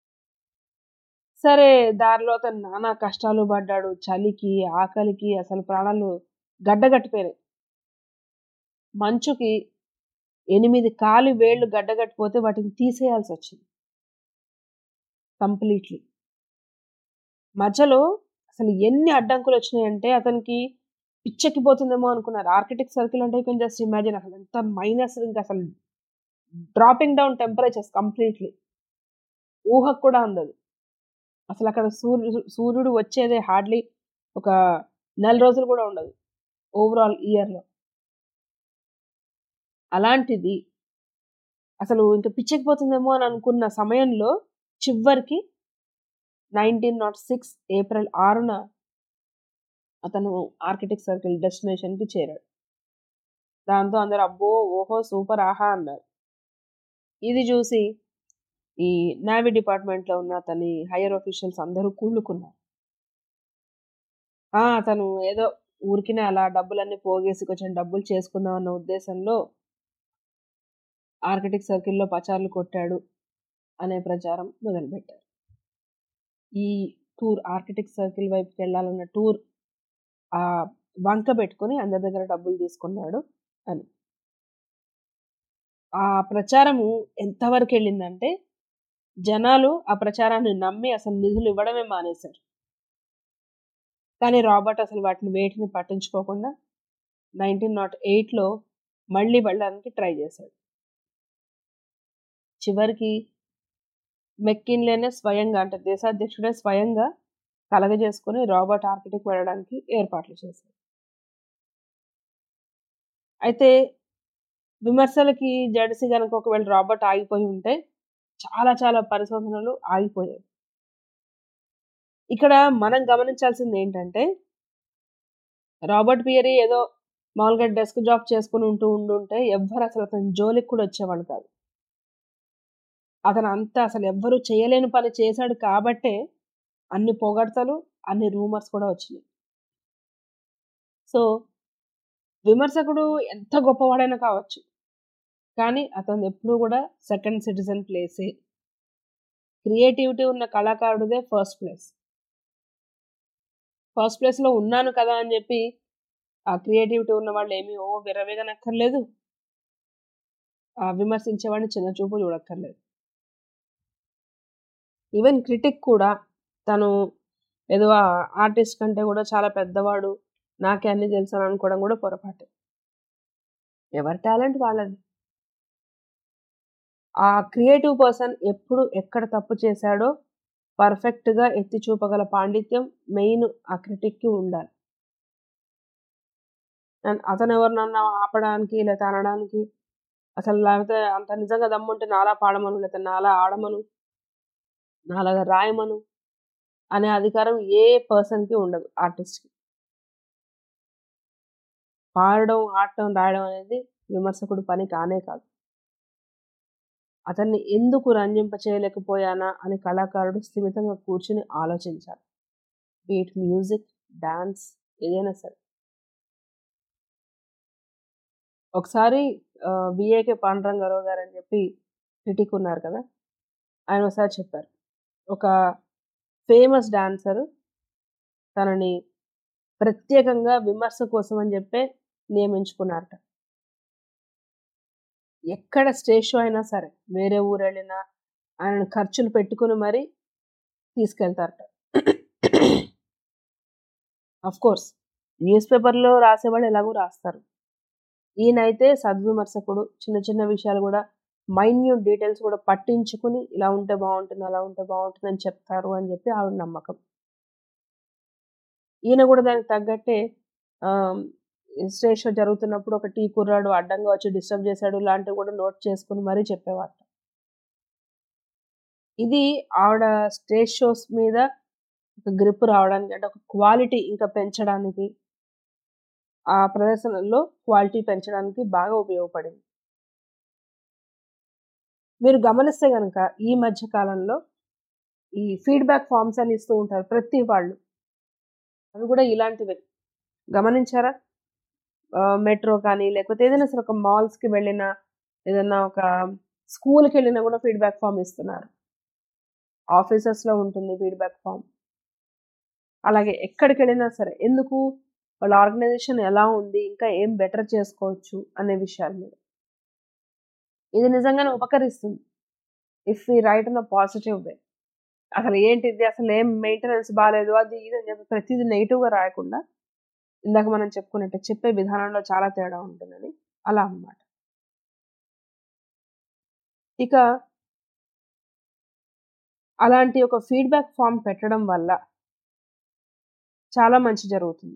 సరే దారిలో అతను నానా కష్టాలు పడ్డాడు చలికి ఆకలికి అసలు ప్రాణాలు గడ్డగట్టిపోయినాయి మంచుకి ఎనిమిది కాలి వేళ్ళు గడ్డగట్టిపోతే వాటిని తీసేయాల్సి వచ్చింది కంప్లీట్లీ మధ్యలో అసలు ఎన్ని అడ్డంకులు వచ్చినాయంటే అతనికి పిచ్చెక్కిపోతుందేమో అనుకున్నారు ఆర్కిటెక్ట్ సర్కిల్ అంటే యూ జస్ట్ ఇమాజిన్ అసలు ఎంత మైనస్ ఇంకా అసలు డ్రాపింగ్ డౌన్ టెంపరేచర్స్ కంప్లీట్లీ ఊహకు కూడా అందదు అసలు అక్కడ సూర్యుడు సూర్యుడు వచ్చేదే హార్డ్లీ ఒక నెల రోజులు కూడా ఉండదు ఓవరాల్ ఇయర్లో అలాంటిది అసలు ఇంకా పిచ్చెక్కిపోతుందేమో అని అనుకున్న సమయంలో చివరికి నైన్టీన్ నాట్ సిక్స్ ఏప్రిల్ ఆరున అతను ఆర్కిటెక్ట్ సర్కిల్ డెస్టినేషన్కి చేరాడు దాంతో అందరు అబ్బో ఓహో సూపర్ ఆహా అన్నారు ఇది చూసి ఈ నేవీ డిపార్ట్మెంట్లో ఉన్న అతని హైయర్ ఆఫీషియల్స్ అందరూ కూళ్ళుకున్నారు ఆ, అతను ఏదో ఊరికినే అలా డబ్బులన్నీ పోగేసి కొంచెం డబ్బులు చేసుకుందాం అన్న ఉద్దేశంలో ఆర్కిటెక్ట్ సర్కిల్లో పచార్లు కొట్టాడు అనే ప్రచారం మొదలుపెట్టారు ఈ టూర్ ఆర్కిటెక్ట్ సర్కిల్ వైపుకి వెళ్ళాలన్న టూర్ ఆ వంక పెట్టుకొని అందరి దగ్గర డబ్బులు తీసుకున్నాడు అని ఆ ప్రచారము ఎంతవరకు వెళ్ళిందంటే జనాలు ఆ ప్రచారాన్ని నమ్మి అసలు నిధులు ఇవ్వడమే మానేశారు కానీ రాబర్ట్ అసలు వాటిని వేటిని పట్టించుకోకుండా నైన్టీన్ నాట్ ఎయిట్లో మళ్ళీ వెళ్ళడానికి ట్రై చేశాడు చివరికి మెక్కిన్లేనే స్వయంగా అంటే దేశాధ్యక్షుడే స్వయంగా కలగజేసుకుని రాబర్ట్ ఆర్కిటెక్ట్ వెళ్ళడానికి ఏర్పాట్లు చేశారు అయితే విమర్శలకి జడిసి కనుక ఒకవేళ రాబర్ట్ ఆగిపోయి ఉంటే చాలా చాలా పరిశోధనలు ఆగిపోయాయి ఇక్కడ మనం గమనించాల్సింది ఏంటంటే రాబర్ట్ పియరీ ఏదో మామూలుగా డెస్క్ జాబ్ చేసుకుని ఉంటూ ఉండుంటే ఎవ్వరు అసలు అతని జోలికి కూడా వచ్చేవాళ్ళు కాదు అతను అంతా అసలు ఎవ్వరూ చేయలేని పని చేశాడు కాబట్టే అన్ని పొగడ్తలు అన్ని రూమర్స్ కూడా వచ్చినాయి సో విమర్శకుడు ఎంత గొప్పవాడైనా కావచ్చు కానీ అతను ఎప్పుడూ కూడా సెకండ్ సిటిజన్ ప్లేసే క్రియేటివిటీ ఉన్న కళాకారుడిదే ఫస్ట్ ప్లేస్ ఫస్ట్ ప్లేస్లో ఉన్నాను కదా అని చెప్పి ఆ క్రియేటివిటీ ఉన్న వాళ్ళు ఏమీ ఓ విరవేగనక్కర్లేదు ఆ విమర్శించేవాడిని చిన్న చూపు చూడక్కర్లేదు ఈవెన్ క్రిటిక్ కూడా తను ఏదో ఆర్టిస్ట్ కంటే కూడా చాలా పెద్దవాడు నాకే అన్ని తెలుసు అని అనుకోవడం కూడా పొరపాటే ఎవరి టాలెంట్ వాళ్ళది ఆ క్రియేటివ్ పర్సన్ ఎప్పుడు ఎక్కడ తప్పు చేశాడో పర్ఫెక్ట్గా ఎత్తి చూపగల పాండిత్యం మెయిన్ ఆ క్రిటిక్కి ఉండాలి అండ్ అతను ఎవరినన్నా ఆపడానికి లేదా అనడానికి అసలు లేకపోతే అంత నిజంగా దమ్ముంటే నాలా పాడమను లేకపోతే నాలా ఆడమను నాలాగా రాయమను అనే అధికారం ఏ పర్సన్కి ఉండదు ఆర్టిస్ట్కి పాడడం ఆడటం రాయడం అనేది విమర్శకుడు పని కానే కాదు అతన్ని ఎందుకు రంజింప చేయలేకపోయానా అని కళాకారుడు స్థిమితంగా కూర్చుని ఆలోచించాలి బీట్ మ్యూజిక్ డాన్స్ ఏదైనా సరే ఒకసారి బిఏకే పాండురంగారావు గారు అని చెప్పి క్రిటిక్ ఉన్నారు కదా ఆయన ఒకసారి చెప్పారు ఒక ఫేమస్ డాన్సర్ తనని ప్రత్యేకంగా విమర్శ కోసం అని చెప్పే నియమించుకున్నారట ఎక్కడ స్టేజ్ షో అయినా సరే వేరే ఊరు వెళ్ళినా ఆయన ఖర్చులు పెట్టుకుని మరీ తీసుకెళ్తారట అఫ్ కోర్స్ న్యూస్ పేపర్లో రాసేవాళ్ళు ఎలాగో రాస్తారు ఈయనైతే సద్విమర్శకుడు చిన్న చిన్న విషయాలు కూడా మైన్యూట్ డీటెయిల్స్ కూడా పట్టించుకుని ఇలా ఉంటే బాగుంటుంది అలా ఉంటే బాగుంటుంది అని చెప్తారు అని చెప్పి ఆవిడ నమ్మకం ఈయన కూడా దానికి తగ్గట్టే స్టేజ్ షో జరుగుతున్నప్పుడు ఒక టీ కుర్రాడు అడ్డంగా వచ్చి డిస్టర్బ్ చేశాడు లాంటివి కూడా నోట్ చేసుకుని మరీ చెప్పేవారు ఇది ఆవిడ స్టేజ్ షోస్ మీద ఒక గ్రిప్ రావడానికి అంటే ఒక క్వాలిటీ ఇంకా పెంచడానికి ఆ ప్రదర్శనలో క్వాలిటీ పెంచడానికి బాగా ఉపయోగపడింది మీరు గమనిస్తే కనుక ఈ మధ్య కాలంలో ఈ ఫీడ్బ్యాక్ ఫామ్స్ అని ఇస్తూ ఉంటారు ప్రతి వాళ్ళు అవి కూడా ఇలాంటివే గమనించారా మెట్రో కానీ లేకపోతే ఏదైనా సరే ఒక మాల్స్కి వెళ్ళినా ఏదైనా ఒక స్కూల్కి వెళ్ళినా కూడా ఫీడ్బ్యాక్ ఫామ్ ఇస్తున్నారు ఆఫీసెస్లో ఉంటుంది ఫీడ్బ్యాక్ ఫామ్ అలాగే ఎక్కడికి వెళ్ళినా సరే ఎందుకు వాళ్ళ ఆర్గనైజేషన్ ఎలా ఉంది ఇంకా ఏం బెటర్ చేసుకోవచ్చు అనే విషయాల మీద ఇది నిజంగానే ఉపకరిస్తుంది ఇఫ్ ఈ right in a positive way అసలు ఏంటిది అసలు ఏం మెయింటెనెన్స్ బాగాలేదు అది ఇది అని చెప్పి ప్రతిదీ నెగిటివ్గా రాయకుండా ఇందాక మనం చెప్పుకున్నట్టు చెప్పే విధానంలో చాలా తేడా ఉంటుందని అలా అన్నమాట ఇక అలాంటి ఒక ఫీడ్బ్యాక్ ఫామ్ పెట్టడం వల్ల చాలా మంచి జరుగుతుంది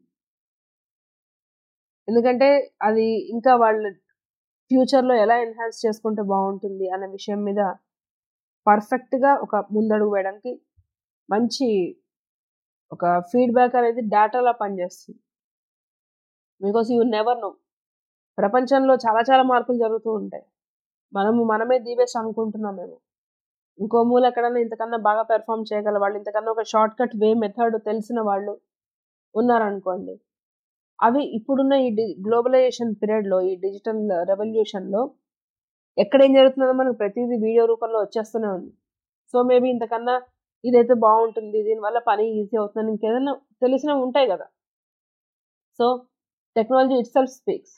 ఎందుకంటే అది ఇంకా వాళ్ళు ఫ్యూచర్లో ఎలా ఎన్హాన్స్ చేసుకుంటే బాగుంటుంది అనే విషయం మీద పర్ఫెక్ట్గా ఒక ముందడుగు వేయడానికి మంచి ఒక ఫీడ్బ్యాక్ అనేది డేటాలా పనిచేస్తుంది బికాస్ యూ నెవర్ నో ప్రపంచంలో చాలా చాలా మార్పులు జరుగుతూ ఉంటాయి మనము మనమే ది బెస్ట్ అనుకుంటున్నాం మేము ఇంకో మూల ఎక్కడన్నా ఇంతకన్నా బాగా పెర్ఫామ్ చేయగల వాళ్ళు ఇంతకన్నా ఒక షార్ట్ కట్ వే మెథడ్ తెలిసిన వాళ్ళు ఉన్నారనుకోండి అవి ఇప్పుడున్న ఈ డి గ్లోబలైజేషన్ పీరియడ్లో ఈ డిజిటల్ రెవల్యూషన్లో ఎక్కడ ఏం జరుగుతుందో మనకు ప్రతిదీ వీడియో రూపంలో వచ్చేస్తూనే ఉంది సో మేబీ ఇంతకన్నా ఇదైతే బాగుంటుంది దీనివల్ల పని ఈజీ అవుతుంది ఇంకేదైనా తెలిసినవి ఉంటాయి కదా so technology itself speaks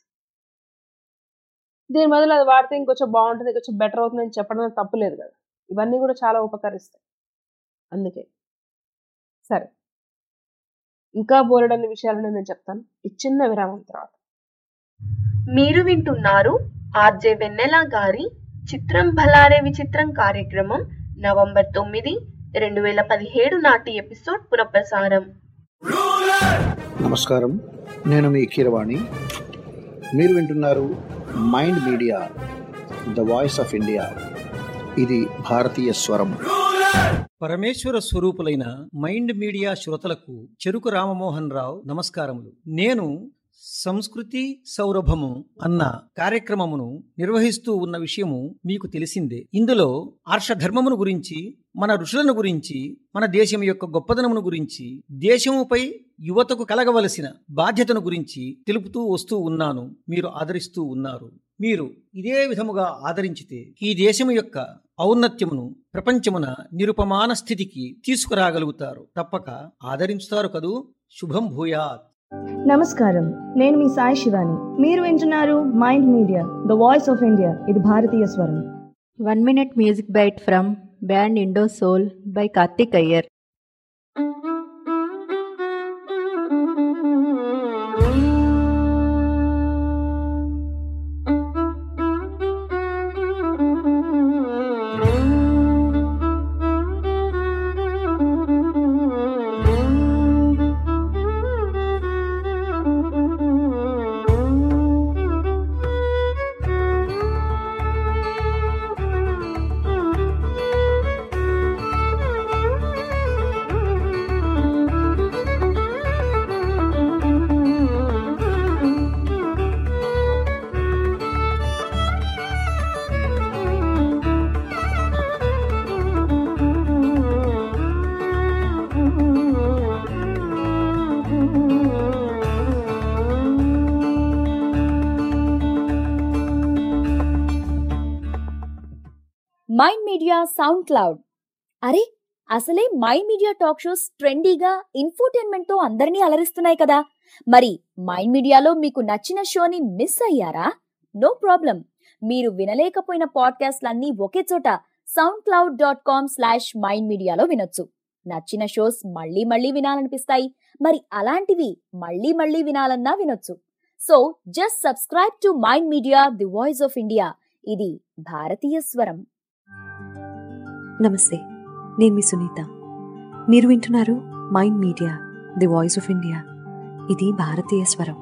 దీని బదులు అది వాడితే ఇంకొంచెం బాగుంటుంది ఇంకొంచెం బెటర్ అవుతుంది అని చెప్పడం తప్పులేదు కదా ఇవన్నీ కూడా చాలా ఉపకరిస్తాయి అందుకే సరే ఇంకా బోలెడన్ని విషయాలు నేను చెప్తాను ఈ చిన్న విరామం తర్వాత మీరు వింటున్నారు ఆర్జే వెన్నెల గారి చిత్రం భలారే విచిత్రం కార్యక్రమం నవంబర్ తొమ్మిది రెండు వేల పదిహేడు నాటి ఎపిసోడ్ పునఃప్రసారం నమస్కారం నేను మీ కీరవాణి మీరు వింటున్నారు Mind Media the voice of India ఇది భారతీయ స్వరం పరమేశ్వర స్వరూపులైన మైండ్ మీడియా శ్రోతలకు చెరుకు రామమోహన్ రావు నమస్కారములు నేను సంస్కృతి సౌరభము అన్న కార్యక్రమమును నిర్వహిస్తూ ఉన్న విషయము మీకు తెలిసిందే ఇందులో ఆర్షధర్మమును గురించి మన ఋషులను గురించి మన దేశం యొక్క గొప్పదనమును గురించి దేశముపై యువతకు కలగవలసిన బాధ్యతను గురించి తెలుపుతూ వస్తూ ఉన్నాను మీరు ఆదరిస్తూ ఉన్నారు మీరు ఇదే విధముగా ఆదరించితే ఈ దేశము యొక్క ఔన్నత్యమును ప్రపంచమున నిరుపమాన స్థితికి తీసుకురాగలుగుతారు తప్పక ఆదరించుతారు కదూ శుభం భూయాత్ నమస్కారం నేను మీ సాయి శివాని మీరు వింటున్నారు Mind Media the voice of India ఇది భారతీయ స్వరం one minute music bite from band Indo Soul by Karthik Iyer Mind Media SoundCloud అరే అసలే మైండ్ మీడియా టాక్ షోస్ ట్రెండీగా ఇన్ఫోటైన్మెంట్ తో అందరినీ అలరిస్తున్నాయి కదా మరి మైండ్ మీడియాలో మీకు నచ్చిన షోని మిస్ అయ్యారా నో ప్రాబ్లం మీరు వినలేకపోయిన పాడ్కాస్ట్లన్నీ ఒకే చోట SoundCloud dot com slash Mind మీడియాలో వినొచ్చు నచ్చిన షోస్ మళ్ళీ మళ్ళీ వినాలనిపిస్తాయి మరి అలాంటివి మళ్ళీ మళ్ళీ వినాలన్నా వినొచ్చు so just subscribe to Mind Media the voice of India ఇది భారతీయ స్వరం నమస్తే నేను మీ సునీత మీరు వింటున్నారు Mind Media the voice of India ఇది భారతీయ స్వరం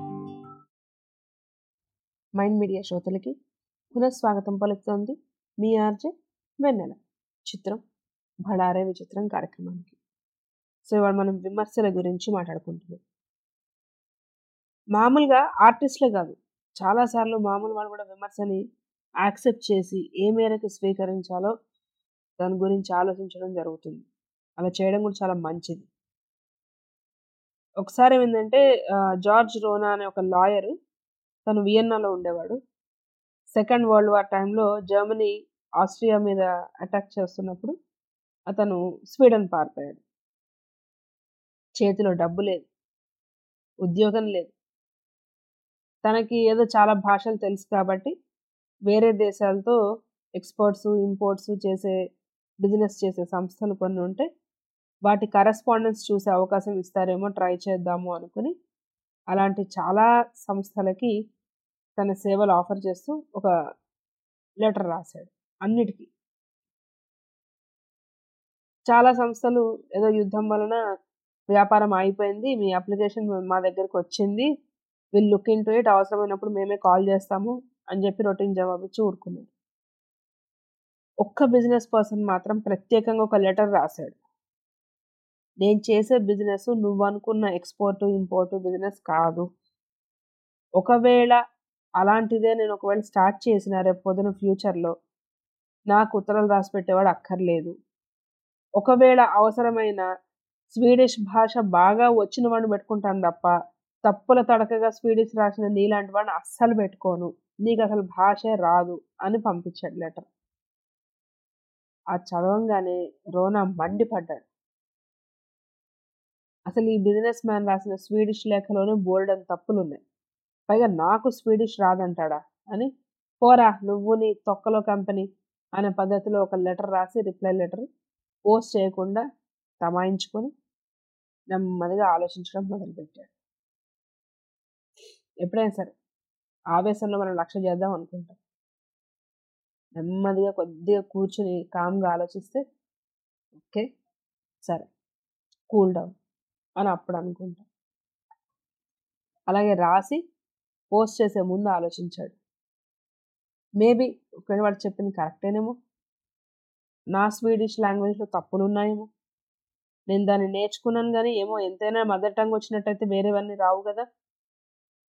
మైండ్ మీడియా శ్రోతలకి పునఃస్వాగతం పలుకుతోంది మీ ఆర్జే వెన్నెల చిత్రం భడారే విచిత్రం కార్యక్రమానికి సో ఇవాళ మనం విమర్శల గురించి మాట్లాడుకుంటున్నాం మామూలుగా ఆర్టిస్టులే కాదు చాలాసార్లు మామూలు వాళ్ళు కూడా విమర్శని యాక్సెప్ట్ చేసి ఏ మేరకు స్వీకరించాలో దాని గురించి ఆలోచించడం జరుగుతుంది అలా చేయడం కూడా చాలా మంచిది ఒకసారి ఏమైందంటే జార్జ్ రోనా అనే ఒక లాయర్ తను వియన్నాలో ఉండేవాడు సెకండ్ వరల్డ్ వార్ టైంలో జర్మనీ ఆస్ట్రియా మీద అటాక్ చేస్తున్నప్పుడు అతను స్వీడన్ పారిపోయాడు చేతిలో డబ్బు లేదు ఉద్యోగం లేదు తనకి ఏదో చాలా భాషలు తెలుసు కాబట్టి వేరే దేశాలతో ఎక్స్పోర్ట్స్ ఇంపోర్ట్స్ చేసే బిజినెస్ చేసే సంస్థలు కొన్ని ఉంటే వాటి కరెస్పాండెన్స్ చూసే అవకాశం ఇస్తారేమో ట్రై చేద్దాము అనుకుని అలాంటి చాలా సంస్థలకి తన సేవలు ఆఫర్ చేస్తూ ఒక లెటర్ రాశాడు అన్నిటికీ చాలా సంస్థలు ఏదో యుద్ధం వలన వ్యాపారం అయిపోయింది మీ అప్లికేషన్ మా దగ్గరకు వచ్చింది వీళ్ళు లుక్ ఇన్ టు ఇట్ అవసరమైనప్పుడు మేమే కాల్ చేస్తాము అని చెప్పి రొటీన్ జవాబు ఇచ్చి ఊరుకున్నారు ఒక్క బిజినెస్ పర్సన్ మాత్రం ప్రత్యేకంగా ఒక లెటర్ రాశాడు నేను చేసే బిజినెస్ నువ్వు అనుకున్న ఎక్స్పోర్ట్ ఇంపోర్ట్ బిజినెస్ కాదు ఒకవేళ అలాంటిదే నేను ఒకవేళ స్టార్ట్ చేసిన రేపు పొద్దున ఫ్యూచర్లో నాకు ఉత్తరాలు రాసి పెట్టేవాడు అక్కర్లేదు ఒకవేళ అవసరమైన స్వీడిష్ భాష బాగా వచ్చిన వాడిని పెట్టుకుంటాను తప్ప తప్పుల తడకగా స్వీడిష్ రాసిన నీలాంటి వాడిని అస్సలు పెట్టుకోను నీకు అసలు భాషే రాదు అని పంపించాడు లెటర్ ఆ చదవంగానే రోనా మండిపడ్డాడు అసలు ఈ బిజినెస్ మ్యాన్ రాసిన స్వీడిష్ లేఖలోనే బోల్డ్ అని తప్పులు ఉన్నాయి పైగా నాకు స్వీడిష్ రాదంటాడా అని పోరా నువ్వు నీ తొక్కలో కంపెనీ అనే పద్ధతిలో ఒక లెటర్ రాసి రిప్లై లెటర్ పోస్ట్ చేయకుండా తమాయించుకొని నెమ్మదిగా ఆలోచించడం మొదలుపెట్టాడు ఎప్పుడైనా సరే ఆవేశంలో మనం లక్ష్య చేద్దాం అనుకుంటాం నెమ్మదిగా కొద్దిగా కూర్చుని కామ్గా ఆలోచిస్తే ఓకే సరే కూల్ డౌన్ అని అప్పుడు అనుకుంటాం అలాగే రాసి పోస్ట్ చేసే ముందు ఆలోచించాడు మేబీ ఒకవేళ వాడు చెప్పింది కరెక్టేనేమో నా స్వీడిష్ లాంగ్వేజ్లో తప్పులు ఉన్నాయేమో నేను దాన్ని నేర్చుకున్నాను కానీ ఏమో ఎంతైనా మదర్ టంగ్ వచ్చినట్టయితే వేరేవన్నీ రావు కదా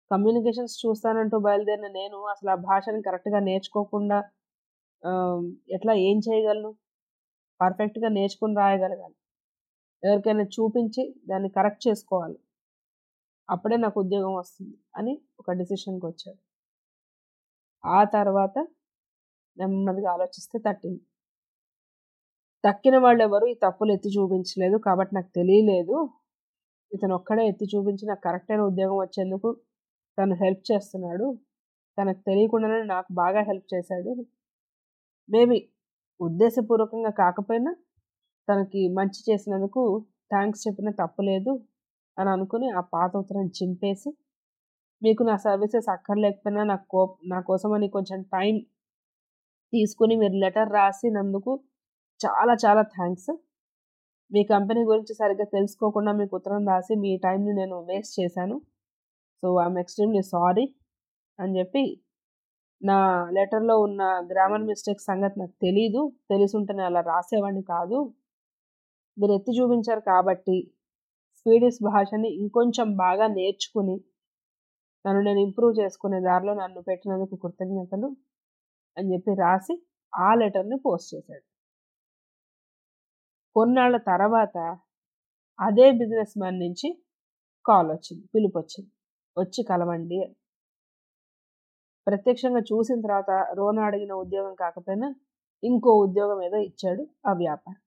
కమ్యూనికేషన్స్ చూస్తానంటూ బయలుదేరిన నేను అసలు ఆ భాషని కరెక్ట్గా నేర్చుకోకుండా ఆ, ఎట్లా ఏం చేయగలను పర్ఫెక్ట్గా నేర్చుకుని రాయగలగాలి ఎవరికైనా చూపించి దాన్ని కరెక్ట్ చేసుకోవాలి అప్పుడే నాకు ఉద్యోగం వస్తుంది అని ఒక డిసిషన్కి వచ్చాడు ఆ తర్వాత నెమ్మదిగా ఆలోచిస్తే తట్టింది తక్కిన వాళ్ళు ఎవరు ఈ తప్పులు ఎత్తి చూపించలేదు కాబట్టి నాకు తెలియలేదు ఇతను ఒక్కడే ఎత్తి చూపించి నాకు కరెక్ట్ అయిన ఉద్యోగం వచ్చేందుకు తను హెల్ప్ చేస్తున్నాడు తనకు తెలియకుండానే నాకు బాగా హెల్ప్ చేశాడు మేబీ ఉద్దేశపూర్వకంగా కాకపోయినా తనకి మంచి చేసినందుకు థ్యాంక్స్ చెప్పిన తప్పులేదు అని అనుకుని ఆ పాత ఉత్తరం చింపేసి మీకు నా సర్వీసెస్ అక్కర్లేకపోయినా నా కో నా కోసమని కొంచెం టైం తీసుకుని మీరు లెటర్ రాసినందుకు చాలా చాలా థ్యాంక్స్ మీ కంపెనీ గురించి సరిగ్గా తెలుసుకోకుండా మీకు ఉత్తరం రాసి మీ టైంని నేను వేస్ట్ చేశాను సో ఐఎమ్ ఎక్స్ట్రీమ్లీ సారీ అని చెప్పి నా లెటర్లో ఉన్న గ్రామర్ మిస్టేక్ సంగతి నాకు తెలీదు తెలిసి ఉంటే నేను అలా రాసేవాడిని కాదు మీరు ఎత్తి చూపించారు కాబట్టి స్వీడిష్ భాషని ఇంకొంచెం బాగా నేర్చుకుని నన్ను నేను ఇంప్రూవ్ చేసుకునే దారిలో నన్ను పెట్టినందుకు కృతజ్ఞతలు అని చెప్పి రాసి ఆ లెటర్ని పోస్ట్ చేశాడు కొన్నాళ్ళ తర్వాత అదే బిజినెస్ మ్యాన్ నుంచి కాల్ వచ్చింది పిలుపు వచ్చింది వచ్చి కలవండి అని ప్రత్యక్షంగా చూసిన తర్వాత రోనా అడిగిన ఉద్యోగం కాకపోయినా ఇంకో ఉద్యోగం ఏదో ఇచ్చాడు ఆ వ్యాపారం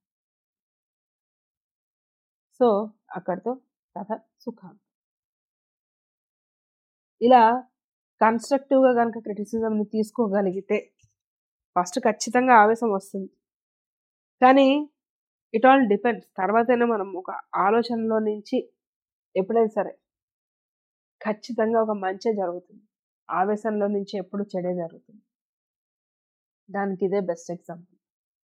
సో అక్కడితో కథ సుఖం ఇలా కన్స్ట్రక్టివ్గా కనుక క్రిటిసిజంని తీసుకోగలిగితే ఫస్ట్ ఖచ్చితంగా ఆవేశం వస్తుంది కానీ ఇట్ ఆల్ డిపెండ్స్ తర్వాతైనా మనం ఒక ఆలోచనలో నుంచి ఎప్పుడైనా సరే ఖచ్చితంగా ఒక మంచే జరుగుతుంది ఆవేశంలో నుంచి ఎప్పుడు చెడే జరుగుతుంది దానికి ఇదే బెస్ట్ ఎగ్జాంపుల్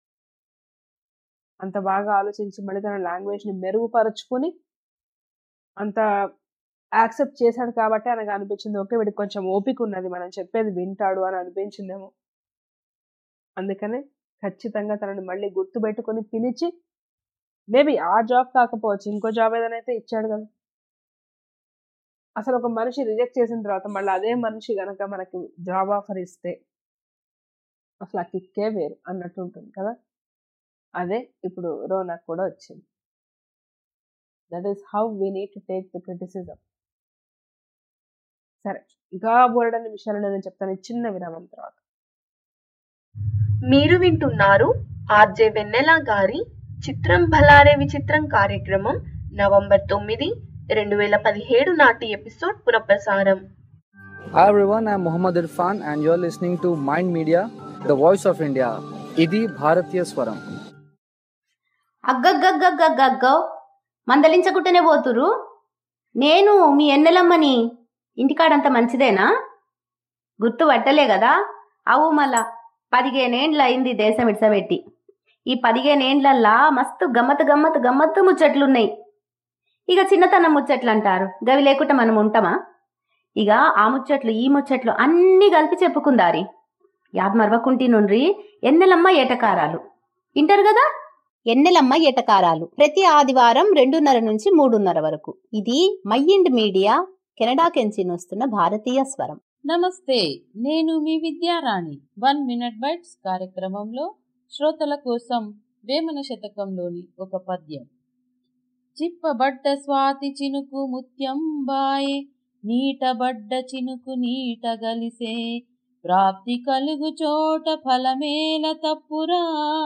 అంత బాగా ఆలోచించి మళ్ళీ తన లాంగ్వేజ్ని మెరుగుపరుచుకొని అంత యాక్సెప్ట్ చేశాడు కాబట్టి ఆయనకు అనిపించింది ఓకే వీడికి కొంచెం ఓపిక ఉన్నది మనం చెప్పేది వింటాడు అని అనిపించిందేమో అందుకనే ఖచ్చితంగా తనని మళ్ళీ గుర్తుపెట్టుకొని పిలిచి మేబీ ఆ జాబ్ కాకపోవచ్చు ఇంకో జాబ్ ఏదైనా అయితే ఇచ్చాడు కదా అసలు ఒక మనిషి రిజెక్ట్ చేసిన తర్వాత మళ్ళీ అదే మనిషి కనుక మనకి జాబ్ ఆఫర్ ఇస్తే అసలు ఆ కిక్కే వేరు అన్నట్టు ఉంటుంది కదా అదే ఇప్పుడు రోనాక్ కూడా వచ్చింది that is how we need to take the criticism సరే ఇంకా బోరడని విషయాలు నేను చెప్తాను ఈ చిన్న విరామం తర్వాత మీరు వింటున్నారు ఆర్జే వెన్నెల గారి చిత్రం భలారే విచిత్రం కార్యక్రమం నవంబర్ తొమ్మిది రెండు వేల పదిహేడు నాటి ఎపిసోడ్ పునఃప్రసారం Hi everyone, I'm Muhammad Irfan and you're listening to Mind Media, the voice of India. ఇది భారతీయ స్వరం అగ్గగ్గగ్గగ్గగ్గో మందలించకుంటేనే పోతురు నేను మీ ఎన్నెలమ్మని ఇంటికాడంత మంచిదేనా గుర్తు పట్టలే కదా అవు మళ్ళా పదిహేనేండ్లు అయింది దేశం ఇడ్సబెట్టి ఈ పదిహేనేండ్లల్లా మస్తు గమ్మత్ గమ్మత్ గమ్మత్తు ముచ్చట్లున్నాయి ఇక చిన్నతనం ముచ్చట్లు అంటారు గవి లేకుండా మనం ఉంటామా ఇక ఆ ముచ్చట్లు ఈ ముచ్చట్లు అన్నీ కలిపి చెప్పుకుందారి యాద్ మరవకుంటి నుండ్రి ఎన్నెలమ్మ ఏటకారాలు వింటారు కదా ఎన్నెలమ్మ ఏటకారాలు ప్రతి ఆదివారం రెండున్నర నుంచి మూడున్నర వరకు ఇది మైండ్ మీడియా కెనడా కెంచి వస్తున్న భారతీయ స్వరం నమస్తే నేను మీ విద్యారాణి వన్ మినిట్ బైట్స్ కార్యక్రమంలో శ్రోతల కోసం వేమన శతకంలోని ఒక పద్యం చిప్పబడ్డ స్వాతి చినుకు ముత్యం బాయే నీటబడ్డ చినుకు నీట గలిసే ప్రాప్తి కలుగు చోట ఫలమేల తప్పురా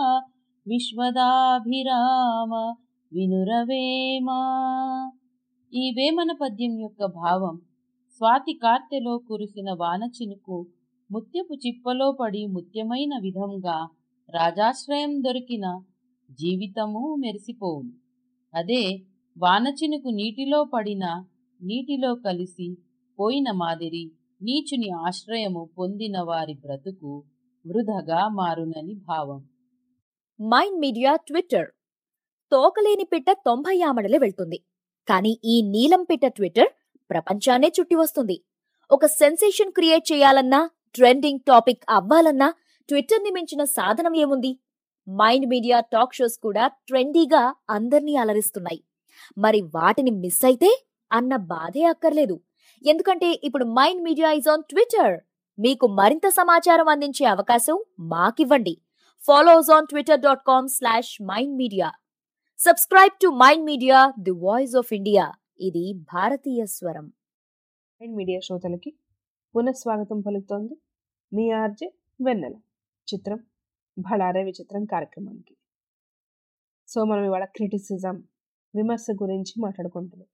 విశ్వదాభిరామ వినురవేమా ఈ వేమన పద్యం యొక్క భావం స్వాతి కార్తెలో కురిసిన వాన చినుకు ముత్యపు చిప్పలో పడి ముత్యమైన విధంగా రాజాశ్రయం దొరికిన జీవితము మెరిసిపోవును అదే వాన చినుకు నీటిలో పడిన నీటిలో కలిసి పోయిన మాదిరి నీచుని ఆశ్రయము పొందిన వారి బ్రతుకు వృధగా మారునని భావం మైండ్ మీడియా ట్విట్టర్ తోకలేని పిట్ట తొంభై ఆమడలే వెళ్తుంది కానీ ఈ నీలం పిట్ట ట్విట్టర్ ప్రపంచాన్నే చుట్టి వస్తుంది ఒక సెన్సేషన్ క్రియేట్ చేయాలన్నా ట్రెండింగ్ టాపిక్ అవ్వాలన్నా ట్విట్టర్ ని మించిన సాధనం ఏముంది మైండ్ మీడియా టాక్ షోస్ కూడా ట్రెండీగా అందర్నీ అలరిస్తున్నాయి మరి వాటిని మిస్ అయితే అన్న బాధే అక్కర్లేదు ఎందుకంటే ఇప్పుడు Mind Media is on Twitter మీకు మరింత సమాచారం అందించే అవకాశం మాకివ్వండి follow us on Twitter dot com slash Mind Media subscribe to Mind Media the voice of India ఇది భారతీయ స్వరం అండ్ మీడియా శ్రోతలకి పునఃస్వాగతం పలుకుతోంది మీ ఆర్జే వెన్నెల చిత్రం భళారే విచిత్రం కార్యక్రమానికి సో మనం ఇవాళ క్రిటిసిజం విమర్శ గురించి మాట్లాడుకుంటున్నాం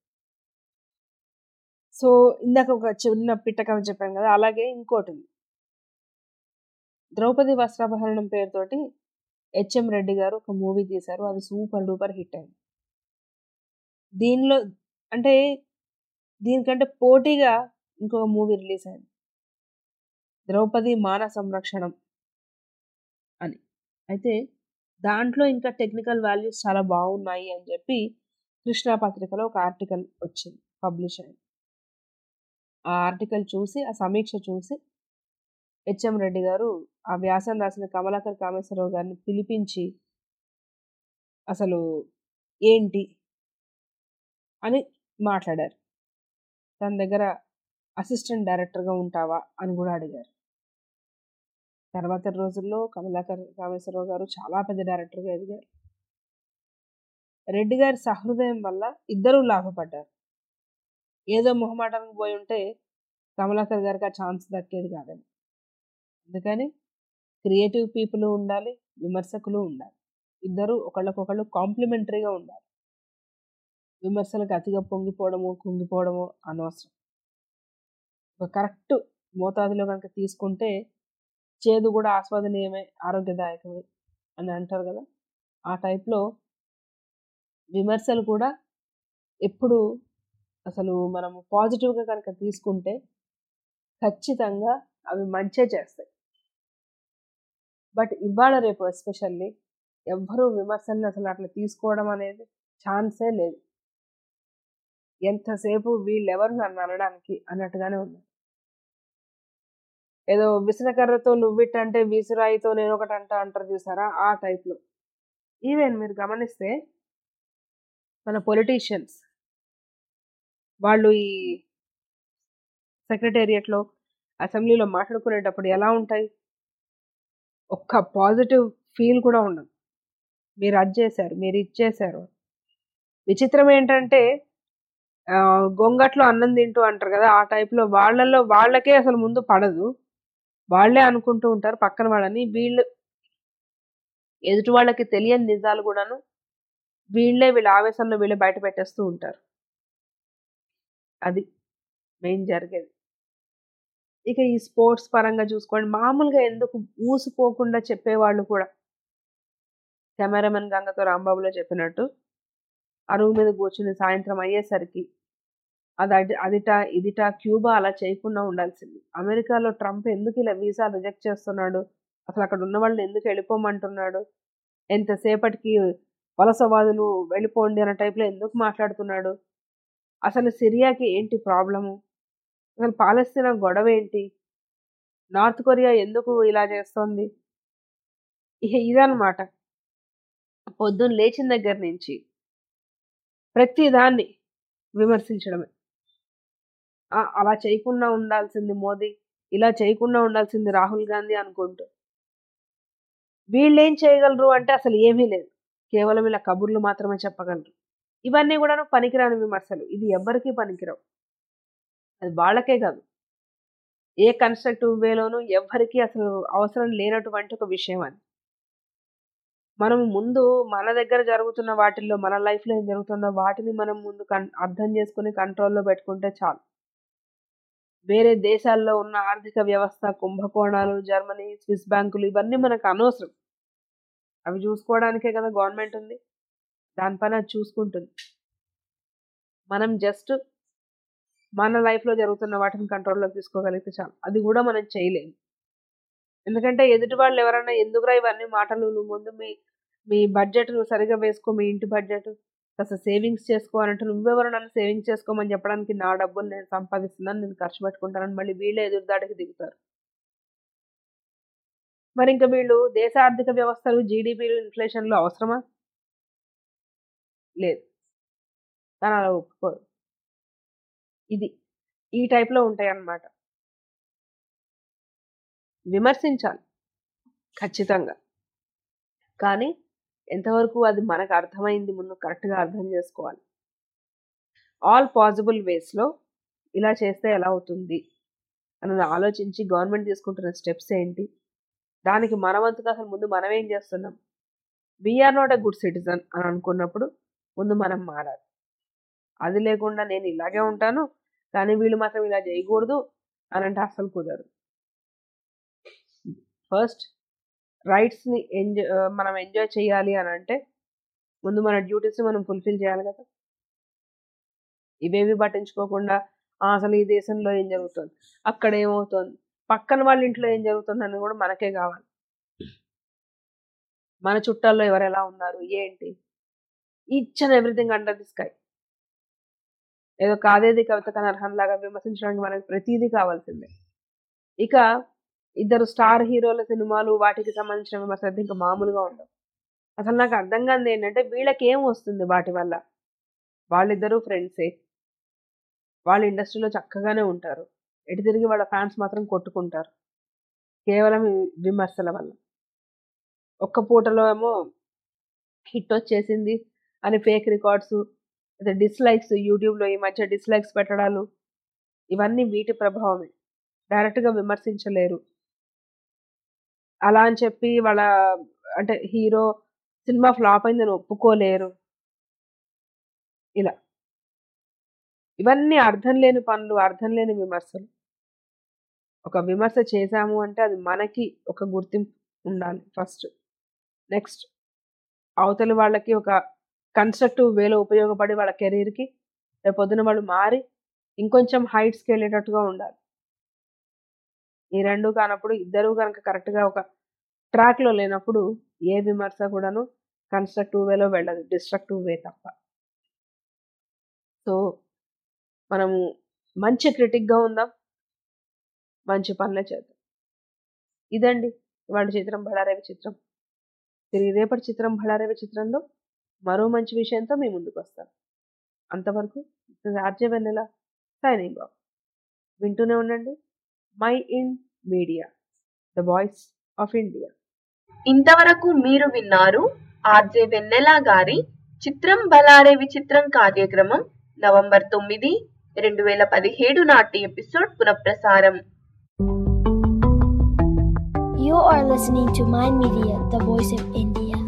సో ఇందాక ఒక చిన్న పిట్టకథ చెప్పాను కదా అలాగే ఇంకోటి ఉంది ద్రౌపది వస్త్రాపహరణం పేరుతోటి హెచ్ఎం రెడ్డి గారు ఒక మూవీ తీశారు అది సూపర్ డూపర్ హిట్ అయింది దీనిలో అంటే దీనికంటే పోటీగా ఇంకొక మూవీ రిలీజ్ అయింది ద్రౌపది మాన సంరక్షణం అని అయితే దాంట్లో ఇంకా టెక్నికల్ వాల్యూస్ చాలా బాగున్నాయి అని చెప్పి కృష్ణా పత్రికలో ఒక ఆర్టికల్ వచ్చింది పబ్లిష్ అయింది ఆ ఆర్టికల్ చూసి ఆ సమీక్ష చూసి హెచ్ఎం రెడ్డి గారు ఆ వ్యాసం రాసిన కమలాకర్ కామేశ్వరరావు గారిని పిలిపించి అసలు ఏంటి అని మాట్లాడారు తన దగ్గర అసిస్టెంట్ డైరెక్టర్గా ఉంటావా అని కూడా అడిగారు తర్వాత రోజుల్లో కమలాకర్ కామేశ్వరరావు గారు చాలా పెద్ద డైరెక్టర్గా ఎదిగారు రెడ్డి గారి సహృదయం వల్ల ఇద్దరూ లాభపడ్డారు ఏదో మొహమాటానికి పోయి ఉంటే కమలాకర్ గారికి ఆ ఛాన్స్ దక్కేది కాదని అందుకని క్రియేటివ్ పీపుల్ ఉండాలి విమర్శకులు ఉండాలి ఇద్దరు ఒకళ్ళకొకళ్ళు కాంప్లిమెంటరీగా ఉండాలి విమర్శలకు అతిగా పొంగిపోవడము కుంగిపోవడము అనవసరం ఒక కరెక్ట్ మోతాదులో కనుక తీసుకుంటే చేదు కూడా ఆస్వాదనీయమే ఆరోగ్యదాయకమే అని అంటారు కదా ఆ టైప్లో విమర్శలు కూడా ఎప్పుడు అసలు మనం పాజిటివ్గా కనుక తీసుకుంటే ఖచ్చితంగా అవి మంచే చేస్తాయి బట్ ఇవాళ రేపు ఎస్పెషల్లీ ఎవ్వరూ విమర్శల్ని అసలు అట్లా తీసుకోవడం అనేది ఛాన్సే లేదు ఎంతసేపు వీళ్ళెవరు నన్ను అనడానికి అన్నట్టుగానే ఉంది ఏదో విసనకర్రతో నువ్విట్టంటే విసురాయితో నేను ఒకటి అంట అంటారు చూసారా ఆ టైప్లో ఈవెన్ మీరు గమనిస్తే మన పొలిటీషియన్స్ వాళ్ళు ఈ సెక్రటేరియట్లో అసెంబ్లీలో మాట్లాడుకునేటప్పుడు ఎలా ఉంటాయి ఒక్క పాజిటివ్ ఫీల్ కూడా ఉండదు మీరు అది చేశారు మీరు ఇచ్చేశారు విచిత్రం ఏంటంటే గొంగట్లో అన్నం తింటూ అంటారు కదా ఆ టైప్లో వాళ్ళల్లో వాళ్ళకే అసలు ముందు పడదు వాళ్ళే అనుకుంటూ ఉంటారు పక్కన వాళ్ళని వీళ్ళు ఎదుటి వాళ్ళకి తెలియని నిజాలు కూడాను వీళ్ళే వీళ్ళ ఆవేశంలో వీళ్ళే బయట పెట్టేస్తూ ఉంటారు అది మెయిన్ జరిగేది ఇక ఈ స్పోర్ట్స్ పరంగా చూసుకోండి మామూలుగా ఎందుకు ఊసిపోకుండా చెప్పేవాళ్ళు కూడా కెమెరామెన్ గంగతో రాంబాబులో చెప్పినట్టు అరువు మీద కూర్చుని సాయంత్రం అయ్యేసరికి అది అదిట ఇదిట క్యూబా అలా చేయకుండా ఉండాల్సింది అమెరికాలో ట్రంప్ ఎందుకు ఇలా వీసా రిజెక్ట్ చేస్తున్నాడు అసలు అక్కడ ఉన్న వాళ్ళని ఎందుకు వెళ్ళిపోమంటున్నాడు ఎంతసేపటికి వలసవాదులు వెళ్ళిపోండి అన్న టైప్లో ఎందుకు మాట్లాడుతున్నాడు అసలు సిరియాకి ఏంటి ప్రాబ్లము అసలు పాలస్తీనా గొడవ ఏంటి నార్త్ కొరియా ఎందుకు ఇలా చేస్తోంది ఇక ఇదనమాట పొద్దున్న లేచిన దగ్గర నుంచి ప్రతి దాన్ని విమర్శించడమే అలా చేయకుండా ఉండాల్సింది మోదీ ఇలా చేయకుండా ఉండాల్సింది రాహుల్ గాంధీ అనుకుంటూ వీళ్ళు ఏం చేయగలరు అంటే అసలు ఏమీ లేదు కేవలం ఇలా కబుర్లు మాత్రమే చెప్పగలరు ఇవన్నీ కూడా పనికిరాని విమర్శలు ఇది ఎవ్వరికీ పనికిరావు అది వాళ్ళకే కాదు ఏ కన్స్ట్రక్టివ్ వేలోనూ ఎవ్వరికీ అసలు అవసరం లేనటువంటి ఒక విషయం అది మనం ముందు మన దగ్గర జరుగుతున్న వాటిల్లో మన లైఫ్లో ఏం జరుగుతుందో వాటిని మనం ముందు కన్ అర్థం చేసుకుని కంట్రోల్లో పెట్టుకుంటే చాలు వేరే దేశాల్లో ఉన్న ఆర్థిక వ్యవస్థ కుంభకోణాలు జర్మనీ స్విస్ బ్యాంకులు ఇవన్నీ మనకు అనవసరం అవి చూసుకోవడానికే కదా గవర్నమెంట్ ఉంది దాని పని అది చూసుకుంటుంది మనం జస్ట్ మన లైఫ్లో జరుగుతున్న వాటిని కంట్రోల్లోకి తీసుకోగలిగితే చాలు అది కూడా మనం చేయలేము ఎందుకంటే ఎదుటి వాళ్ళు ఎవరైనా ఎందుకురా ఇవన్నీ మాటలు నువ్వు ముందు మీ మీ బడ్జెట్ నువ్వు సరిగా వేసుకో మీ ఇంటి బడ్జెట్ కాస్త సేవింగ్స్ చేసుకో అని అంటే నువ్వెవరు నన్ను సేవింగ్స్ చేసుకోమని చెప్పడానికి నా డబ్బులు నేను సంపాదిస్తున్నాను నేను ఖర్చు పెట్టుకుంటానని మళ్ళీ వీళ్ళే ఎదురుదాడికి దిగుతారు మరి ఇంకా వీళ్ళు దేశ ఆర్థిక వ్యవస్థలు జీడిపిలు ఇన్ఫ్లేషన్లు అవసరమా లేదు కానీ అలా ఒప్పుకోరు ఇది ఈ టైప్లో ఉంటాయి అన్నమాట విమర్శించాలి ఖచ్చితంగా కానీ ఎంతవరకు అది మనకు అర్థమైంది ముందు కరెక్ట్గా అర్థం చేసుకోవాలి ఆల్ పాసిబుల్ వేస్లో ఇలా చేస్తే ఎలా అవుతుంది అన్నది ఆలోచించి గవర్నమెంట్ తీసుకుంటున్న స్టెప్స్ ఏంటి దానికి మన వంతుగా అసలు ముందు మనం ఏం చేస్తున్నాం we are not a good citizen అని అనుకున్నప్పుడు ముందు మనం మారాలి అది లేకుండా నేను ఇలాగే ఉంటాను కానీ వీళ్ళు మాత్రం ఇలా చేయకూడదు అని అంటే అసలు కుదరదు ఫస్ట్ రైట్స్ని ఎంజాయ్ మనం ఎంజాయ్ చేయాలి అని అంటే ముందు మన డ్యూటీస్ని మనం ఫుల్ఫిల్ చేయాలి కదా ఇవేవి పట్టించుకోకుండా "ఆ, అసలు ఈ దేశంలో ఏం జరుగుతుంది అక్కడ ఏమవుతుంది పక్కన వాళ్ళ ఇంట్లో ఏం జరుగుతుంది అని కూడా మనకే కావాలి మన చుట్టాల్లో ఎవరు ఎలా ఉన్నారు ఏంటి each and everything under the sky ఏదో కాదేది కవిత కనర్హన్ లాగా విమర్శించడానికి మనకి ప్రతిదీ కావాల్సిందే ఇక ఇద్దరు స్టార్ హీరోల సినిమాలు వాటికి సంబంధించిన విమర్శలు అయితే ఇంకా మామూలుగా ఉండవు అసలు నాకు అర్థం కాదు ఏంటంటే వీళ్ళకి ఏం వస్తుంది వాటి వల్ల వాళ్ళిద్దరూ ఫ్రెండ్సే వాళ్ళ ఇండస్ట్రీలో చక్కగానే ఉంటారు ఎటు తిరిగి వాళ్ళ ఫ్యాన్స్ మాత్రం కొట్టుకుంటారు కేవలం ఈ విమర్శల వల్ల ఒక్క పూటలో ఏమో హిట్ వచ్చేసింది అని ఫేక్ రికార్డ్స్ అదే డిస్లైక్స్ యూట్యూబ్లో ఈ మధ్య డిస్లైక్స్ పెట్టడాలు ఇవన్నీ వీటి ప్రభావమే డైరెక్ట్గా విమర్శించలేరు అలా అని చెప్పి వాళ్ళ అంటే హీరో సినిమా ఫ్లాప్ అయిందని ఒప్పుకోలేరు ఇలా ఇవన్నీ అర్థం లేని పనులు అర్థం లేని విమర్శలు ఒక విమర్శ చేశాము అంటే అది మనకి ఒక గుర్తింపు ఉండాలి ఫస్ట్ నెక్స్ట్ అవతలి వాళ్ళకి ఒక కన్స్ట్రక్టివ్ వేలో ఉపయోగపడి వాళ్ళ కెరీర్కి రేపు పొద్దున వాళ్ళు మారి ఇంకొంచెం హైట్స్కి వెళ్ళేటట్టుగా ఉండాలి ఈ రెండు కానప్పుడు ఇద్దరు కనుక కరెక్ట్గా ఒక ట్రాక్లో లేనప్పుడు ఏ విమర్శ కూడాను కన్స్ట్రక్టివ్ వేలో వెళ్ళదు డిస్ట్రక్టివ్ వే తప్ప సో మనము మంచి క్రిటిక్గా ఉందాం మంచి పనులే చేద్దాం ఇదండి ఇవాళ చిత్రం బళారేవి చిత్రం తిరిగి రేపటి చిత్రం బళారేవి చిత్రంలో మరో మంచి విషయంతో మీ ముందుకు వస్తాను అంతవరకు ఆర్జే వెన్నెల సైనింగ్ ఆఫ్ వింటూనే ఉండండి Mind Media the voice of India ఇంతవరకు మీరు విన్నారు ఆర్జే వెన్నెల గారి చిత్రం బలారే విచిత్రం కార్యక్రమం నవంబర్ తొమ్మిది రెండు వేల పదిహేడు నాటి ఎపిసోడ్ పునఃప్రసారం You are listening to Mind Media, the voice of India.